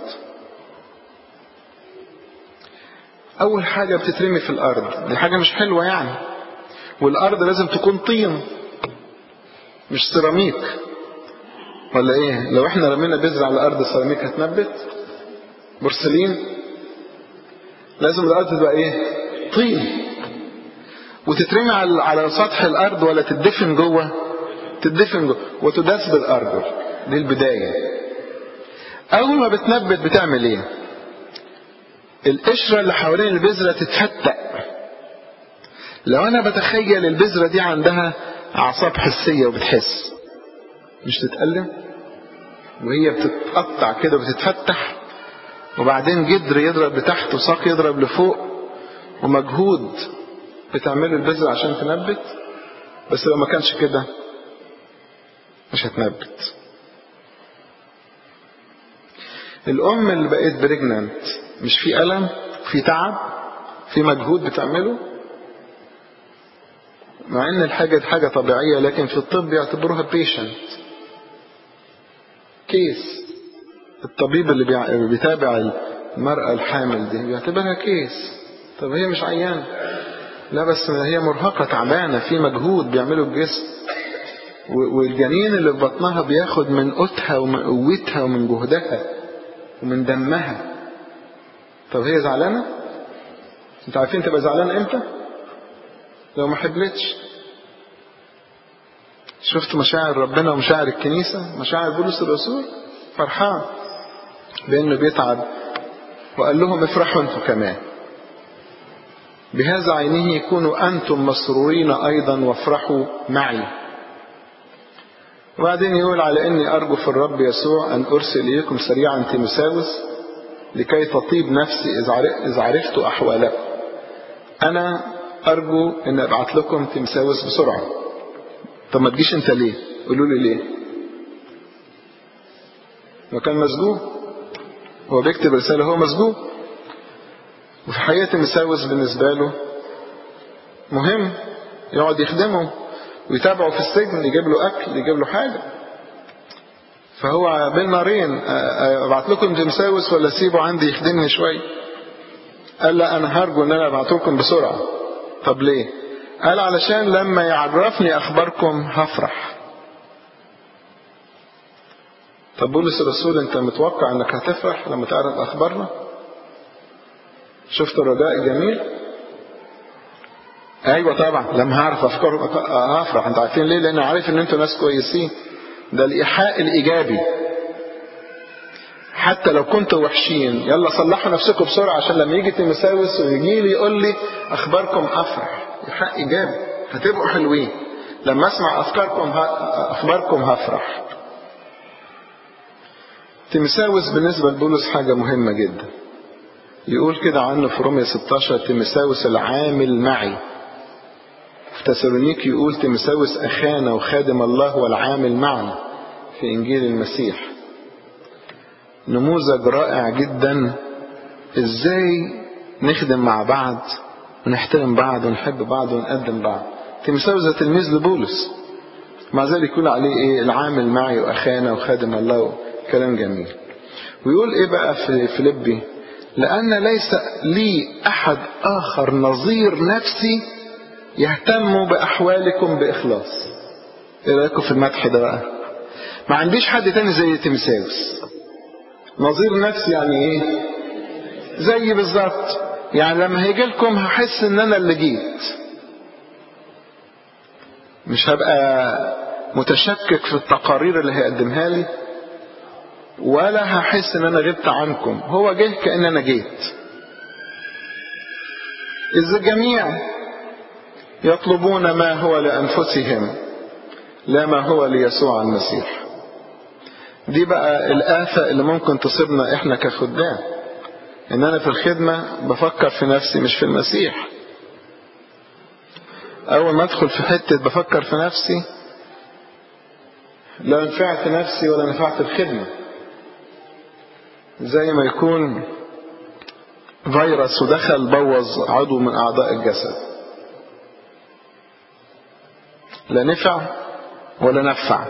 أول حاجة بتترمي في الأرض دي حاجة مش حلوة يعني والأرض لازم تكون طين مش سيراميك ولا إيه لو إحنا رمينا بذرة على الأرض سيراميك هتنبت بورسلين لازم الأرض تبقى إيه طين وتترمي على على سطح الأرض ولا تدفن جوه تدفن جوه وتداس بالأرجل دي البداية أول ما بتنبت بتعمل إيه القشرة اللي حوالين البذرة تتفتق لو أنا بتخيل البذرة دي عندها أعصاب حسية وبتحس مش تتألم وهي بتتقطع كده وبتتفتح وبعدين جدر يضرب لتحت وساق يضرب لفوق ومجهود بتعمله البذرة عشان تنبت بس لو ما كانش كده مش هتنبت الأم اللي بقيت بريجنانت مش في ألم في تعب في مجهود بتعمله مع ان الحاجة دي حاجة طبيعية لكن في الطب يعتبروها بيشنت كيس الطبيب اللي بيتابع المرأة الحامل دي بيعتبرها كيس طب هي مش عيانة لا بس هي مرهقة تعبانة في مجهود بيعمله الجسم والجنين اللي في بطنها بياخد من قوتها ومن قوتها ومن جهدها ومن دمها طب هي زعلانة انت عارفين تبقى زعلانة امتى لو ما حبلتش شفت مشاعر ربنا ومشاعر الكنيسة مشاعر بولس الرسول فرحان بانه بيتعب وقال لهم افرحوا انتم كمان بهذا عينه يكونوا أنتم مسرورين أيضا وافرحوا معي وبعدين يقول على إني أرجو في الرب يسوع أن أرسل إليكم سريعا تيمساوس لكي تطيب نفسي إذا عرفت أحوالكم أنا أرجو أن أبعت لكم تيمساوس بسرعة طب ما تجيش أنت ليه قولوا لي ليه وكان مسجون هو بيكتب رسالة هو مسجون وفي حقيقة مساوس بالنسبة له مهم يقعد يخدمه ويتابعه في السجن يجيب له أكل يجيب له حاجة فهو بين نارين ابعت لكم تمساوس ولا اسيبه عندي يخدمني شوية قال لا انا هرجو ان انا ابعت لكم بسرعة طب ليه قال علشان لما يعرفني اخباركم هفرح طب بولس الرسول انت متوقع انك هتفرح لما تعرف اخبارنا شفت الرجاء الجميل ايوه طبعا لما هعرف افكارهم هفرح انت عارفين ليه لان عارف ان انتوا ناس كويسين ده الايحاء الايجابي حتى لو كنتوا وحشين يلا صلحوا نفسكم بسرعه عشان لما يجي تيمساوس ويجي لي يقول لي اخباركم افرح ايحاء ايجابي هتبقوا حلوين لما اسمع افكاركم ه... اخباركم هفرح تيمساوس بالنسبه لبولس حاجه مهمه جدا يقول كده عنه في رومية 16 تيمساوس العامل معي في تسالونيك يقول تيمساوس أخانا وخادم الله والعامل معنا في إنجيل المسيح نموذج رائع جدا ازاي نخدم مع بعض ونحترم بعض ونحب بعض ونقدم بعض تيمساوس ده تلميذ لبولس مع ذلك يقول عليه ايه العامل معي واخانا وخادم الله كلام جميل ويقول ايه بقى في فيليبي لأن ليس لي أحد آخر نظير نفسي يهتم بأحوالكم بإخلاص إيه رأيكم في المدح ده بقى ما عنديش حد تاني زي تمساوس نظير نفسي يعني إيه زي بالظبط يعني لما هيجي لكم هحس إن أنا اللي جيت مش هبقى متشكك في التقارير اللي هيقدمها لي ولا هحس ان انا غبت عنكم هو جه كأن انا جيت اذا الجميع يطلبون ما هو لانفسهم لا ما هو ليسوع المسيح دي بقى الآفة اللي ممكن تصيبنا احنا كخدام ان انا في الخدمة بفكر في نفسي مش في المسيح اول ما ادخل في حتة بفكر في نفسي لا نفعت نفسي ولا نفعت الخدمه زي ما يكون فيروس ودخل بوظ عضو من أعضاء الجسد لا نفع ولا نفع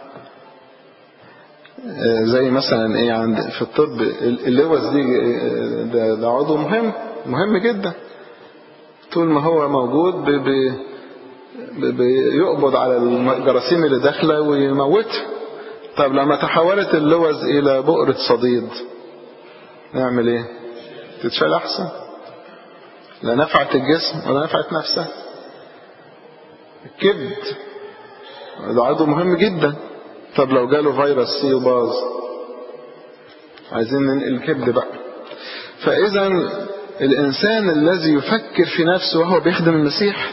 زي مثلا ايه عند في الطب اللوز دي ده, ده عضو مهم مهم جدا طول ما هو موجود بي بي بيقبض على الجراثيم اللي داخله ويموتها طب لما تحولت اللوز الى بؤرة صديد نعمل ايه تتشال احسن لا نفعت الجسم ولا نفعت نفسها الكبد ده عضو مهم جدا طب لو جاله فيروس سي وباظ عايزين ننقل الكبد بقى فاذا الانسان الذي يفكر في نفسه وهو بيخدم المسيح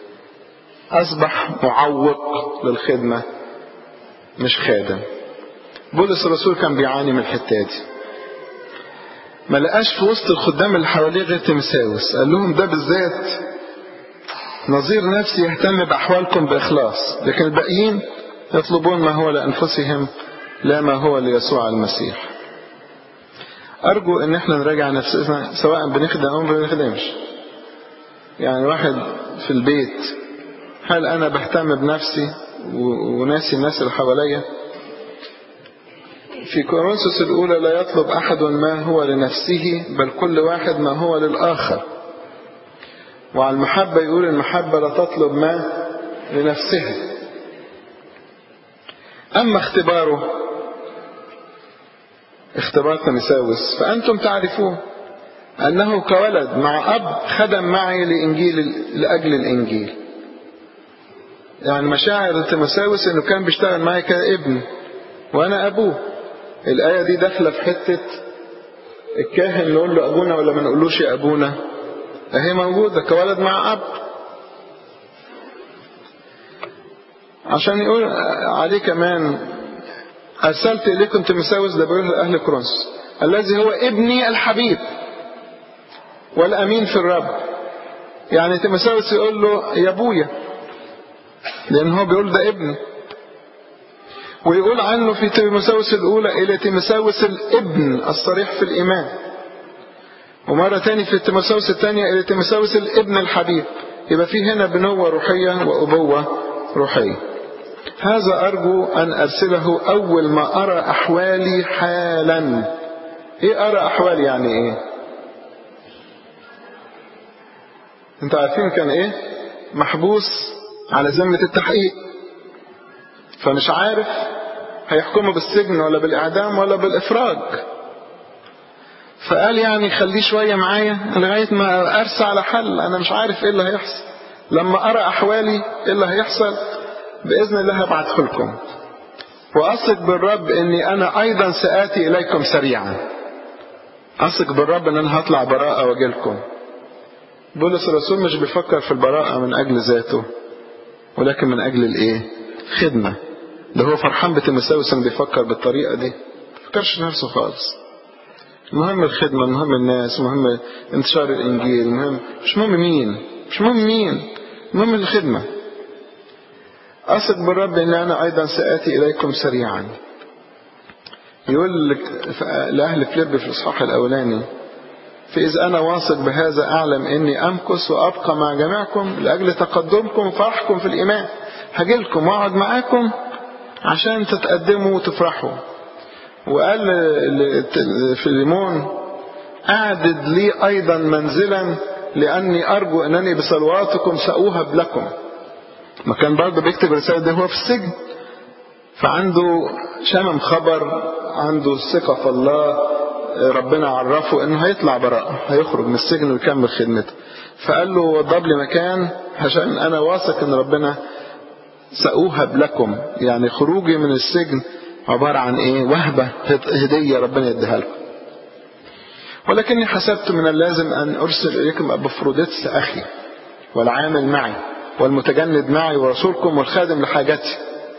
اصبح معوق للخدمه مش خادم بولس الرسول كان بيعاني من الحته دي ما لقاش في وسط الخدام اللي حواليه غير تمساوس قال لهم ده بالذات نظير نفسي يهتم بأحوالكم بإخلاص لكن الباقيين يطلبون ما هو لأنفسهم لا ما هو ليسوع المسيح أرجو أن احنا نراجع نفسنا سواء بنخدم أو ما بنخدمش يعني واحد في البيت هل أنا بهتم بنفسي وناسي الناس اللي حواليا في كورنثوس الأولى لا يطلب أحد ما هو لنفسه بل كل واحد ما هو للآخر وعلى المحبة يقول المحبة لا تطلب ما لنفسها أما اختباره اختبار تمساوس فأنتم تعرفون أنه كولد مع أب خدم معي لإنجيل لأجل الإنجيل يعني مشاعر تمساوس أنه كان بيشتغل معي كابن وأنا أبوه الآية دي داخلة في حتة الكاهن نقول له أبونا ولا ما نقولوش يا أبونا أهي موجودة كولد مع أب عشان يقول عليه كمان أرسلت إليكم تمساوس ده بيقول لأهل كرونس الذي هو ابني الحبيب والأمين في الرب يعني تمساوس يقول له يا أبويا لأن هو بيقول ده ابني ويقول عنه في تيموساوس الأولى إلى تيموساوس الابن الصريح في الإيمان ومرة تاني في تيموساوس الثانية إلى تيموساوس الابن الحبيب يبقى في هنا بنوة روحية وأبوة روحية هذا أرجو أن أرسله أول ما أرى أحوالي حالا إيه أرى أحوالي يعني إيه أنتوا عارفين كان إيه محبوس على ذمة التحقيق فمش عارف هيحكمه بالسجن ولا بالإعدام ولا بالإفراج فقال يعني خليه شوية معايا لغاية ما أرسى على حل أنا مش عارف إيه اللي هيحصل لما أرى أحوالي إيه اللي هيحصل بإذن الله هبعته لكم وأثق بالرب إني أنا أيضا سآتي إليكم سريعا أثق بالرب إن أنا هطلع براءة وأجي لكم بولس الرسول مش بيفكر في البراءة من أجل ذاته ولكن من أجل الإيه؟ خدمة ده هو فرحان بتمساوس إنه بيفكر بالطريقة دي ما فكرش نفسه خالص المهم الخدمة المهم الناس المهم انتشار الإنجيل المهم مش مهم مين مش مهم مين المهم الخدمة أثق بالرب إن أنا أيضا سآتي إليكم سريعا يقول لك لأهل فيليب في الإصحاح الأولاني فإذا أنا واثق بهذا أعلم إني أمكث وأبقى مع جميعكم لأجل تقدمكم وفرحكم في الإيمان هجيلكم وأقعد معاكم عشان تتقدموا وتفرحوا وقال فيليمون أعدد لي أيضا منزلا لأني أرجو أنني بصلواتكم سأوهب لكم ما كان برضه بيكتب الرسالة ده هو في السجن فعنده شمم خبر عنده ثقة في الله ربنا عرفه انه هيطلع براءة هيخرج من السجن ويكمل خدمته فقال له وضب لي مكان عشان انا واثق ان ربنا سأوهب لكم يعني خروجي من السجن عبارة عن ايه وهبة هدية ربنا يديها لكم ولكني حسبت من اللازم ان ارسل اليكم ابفروديتس اخي والعامل معي والمتجند معي ورسولكم والخادم لحاجتي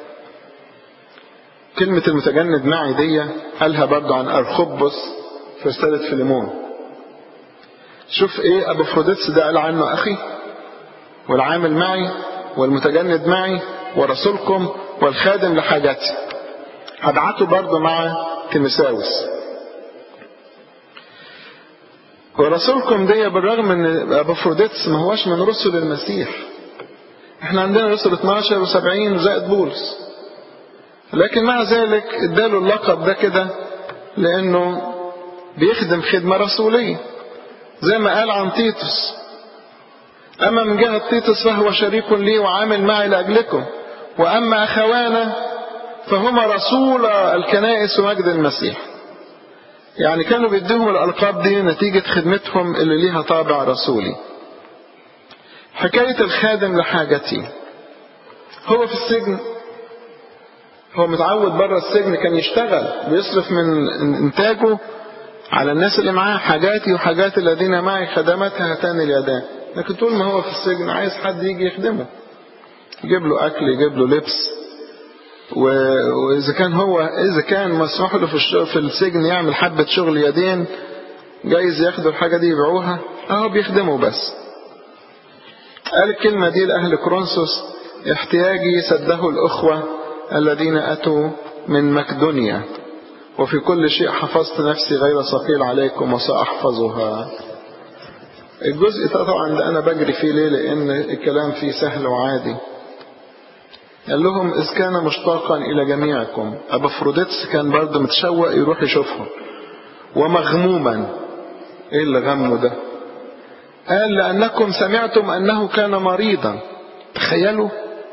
كلمة المتجند معي دي قالها برضو عن أرخبس في رسالة فيليمون شوف ايه أبو فروديتس ده قال عنه أخي والعامل معي والمتجند معي ورسولكم والخادم لحاجتي هبعته برضو مع تيمساوس ورسولكم دي بالرغم ان ابافروديتس ما هوش من رسل المسيح احنا عندنا رسل 12 و70 زائد بولس لكن مع ذلك اداله اللقب ده كده لانه بيخدم خدمة رسولية زي ما قال عن تيتوس اما من جهة تيتوس فهو شريك لي وعامل معي لاجلكم واما اخوانا فهما رسول الكنائس ومجد المسيح يعني كانوا بيديهم الألقاب دي نتيجة خدمتهم اللي ليها طابع رسولي حكاية الخادم لحاجتي هو في السجن هو متعود بره السجن كان يشتغل بيصرف من انتاجه على الناس اللي معاه حاجاتي وحاجات الذين معي خدمتها هاتان اليدان لكن طول ما هو في السجن عايز حد يجي يخدمه يجيب له اكل يجيب له لبس واذا كان هو اذا كان مسموح له في الشغل في السجن يعمل حبه شغل يدين جايز ياخدوا الحاجه دي يبيعوها اهو بيخدموا بس قال الكلمه دي لاهل كورنثوس احتياجي سده الاخوه الذين اتوا من مقدونيا وفي كل شيء حفظت نفسي غير ثقيل عليكم وساحفظها الجزء ده طبعا ده انا بجري فيه ليه لان الكلام فيه سهل وعادي قال لهم إذ كان مشتاقا إلى جميعكم أبافروديتس كان برضه متشوق يروح يشوفهم ومغموما إيه اللي غمه ده قال لأنكم سمعتم أنه كان مريضا تخيلوا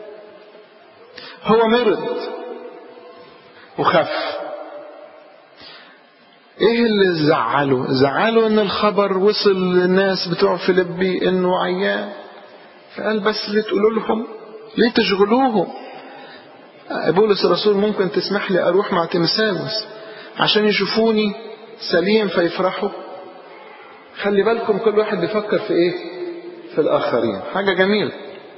هو مرض وخف ايه اللي زعله زعله ان الخبر وصل للناس بتوع فيلبي انه عيان فقال بس ليه تقولوا لهم ليه تشغلوهم بولس الرسول ممكن تسمح لي اروح مع تيمساوس عشان يشوفوني سليم فيفرحوا خلي بالكم كل واحد بيفكر في ايه في الاخرين حاجة جميلة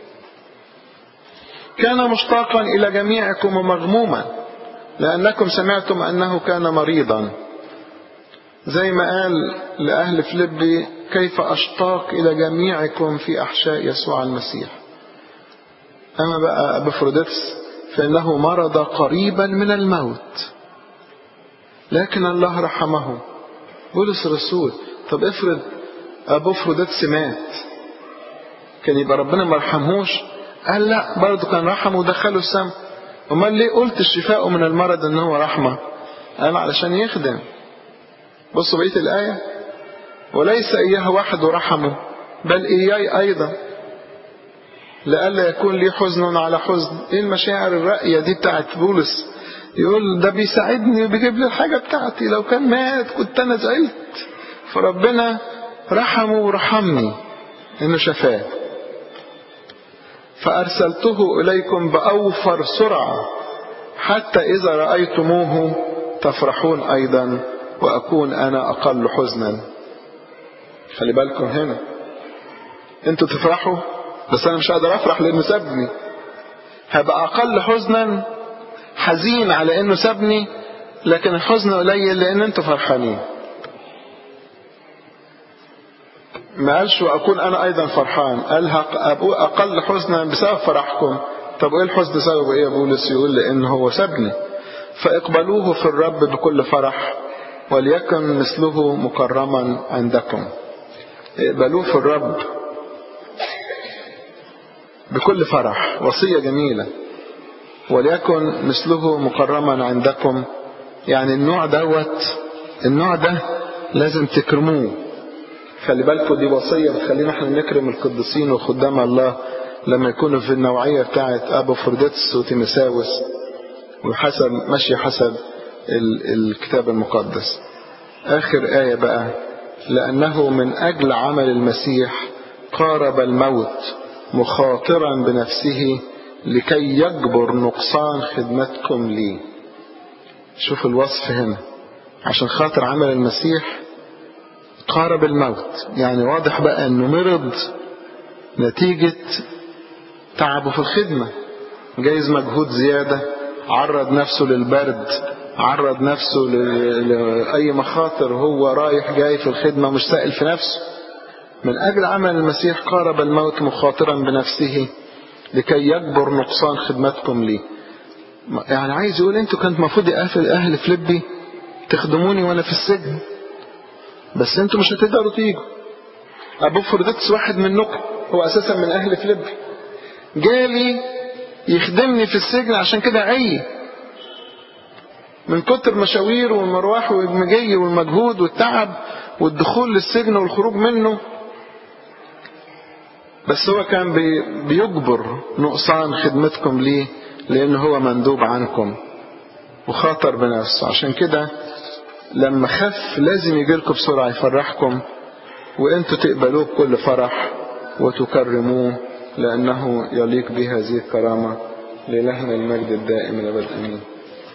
كان مشتاقا الى جميعكم ومغموما لانكم سمعتم انه كان مريضا زي ما قال لاهل فيلبي كيف اشتاق الى جميعكم في احشاء يسوع المسيح أما بقى أبفروديتس فإنه مرض قريبا من الموت لكن الله رحمه بولس الرسول طب افرض أبوفروديتس مات كان يبقى ربنا ما رحمهوش قال لا برضه كان رحمه ودخله السم امال ليه قلت الشفاء من المرض ان هو رحمه قال علشان يخدم بصوا بقيه الايه وليس اياه وحده رحمه بل اياي ايضا لئلا يكون لي حزن على حزن ايه المشاعر الرأية دي بتاعت بولس يقول ده بيساعدني وبيجيب لي الحاجة بتاعتي لو كان مات كنت انا زعلت فربنا رحمه ورحمني انه شفاه فارسلته اليكم باوفر سرعة حتى اذا رأيتموه تفرحون ايضا واكون انا اقل حزنا خلي بالكم هنا انتوا تفرحوا بس انا مش قادر افرح لانه سابني هبقى اقل حزنا حزين على انه سابني لكن الحزن قليل لان انتوا فرحانين ما قالش واكون انا ايضا فرحان قال اقل حزنا بسبب فرحكم طب ايه الحزن سببه ايه يا بولس يقول لان هو سابني فاقبلوه في الرب بكل فرح وليكن مثله مكرما عندكم اقبلوه في الرب بكل فرح وصية جميلة وليكن مثله مكرما عندكم يعني النوع دوت النوع ده لازم تكرموه خلي بالكم دي وصية بتخلينا احنا نكرم القديسين وخدام الله لما يكونوا في النوعية بتاعت أبو فردتس وتيمساوس وحسب ماشي حسب الكتاب المقدس آخر آية بقى لأنه من أجل عمل المسيح قارب الموت مخاطرا بنفسه لكي يجبر نقصان خدمتكم لي شوف الوصف هنا عشان خاطر عمل المسيح قارب الموت يعني واضح بقى انه مرض نتيجة تعبه في الخدمة جايز مجهود زيادة عرض نفسه للبرد عرض نفسه لأي مخاطر هو رايح جاي في الخدمة مش سائل في نفسه من أجل عمل المسيح قارب الموت مخاطرا بنفسه لكي يجبر نقصان خدمتكم لي يعني عايز يقول انتوا كانت المفروض يا أهل فليبي تخدموني وانا في السجن بس انتوا مش هتقدروا تيجوا ابو فردكس واحد منكم هو اساسا من اهل فيليبي جالي يخدمني في السجن عشان كده عي من كتر مشاوير والمروح والمجي والمجهود والتعب والدخول للسجن والخروج منه بس هو كان بيجبر نقصان خدمتكم ليه لأنه هو مندوب عنكم وخاطر بنفسه عشان كده لما خف لازم يجي لكم بسرعة يفرحكم وانتوا تقبلوه بكل فرح وتكرموه لأنه يليق بهذه الكرامة لإلهنا المجد الدائم الأبد أمين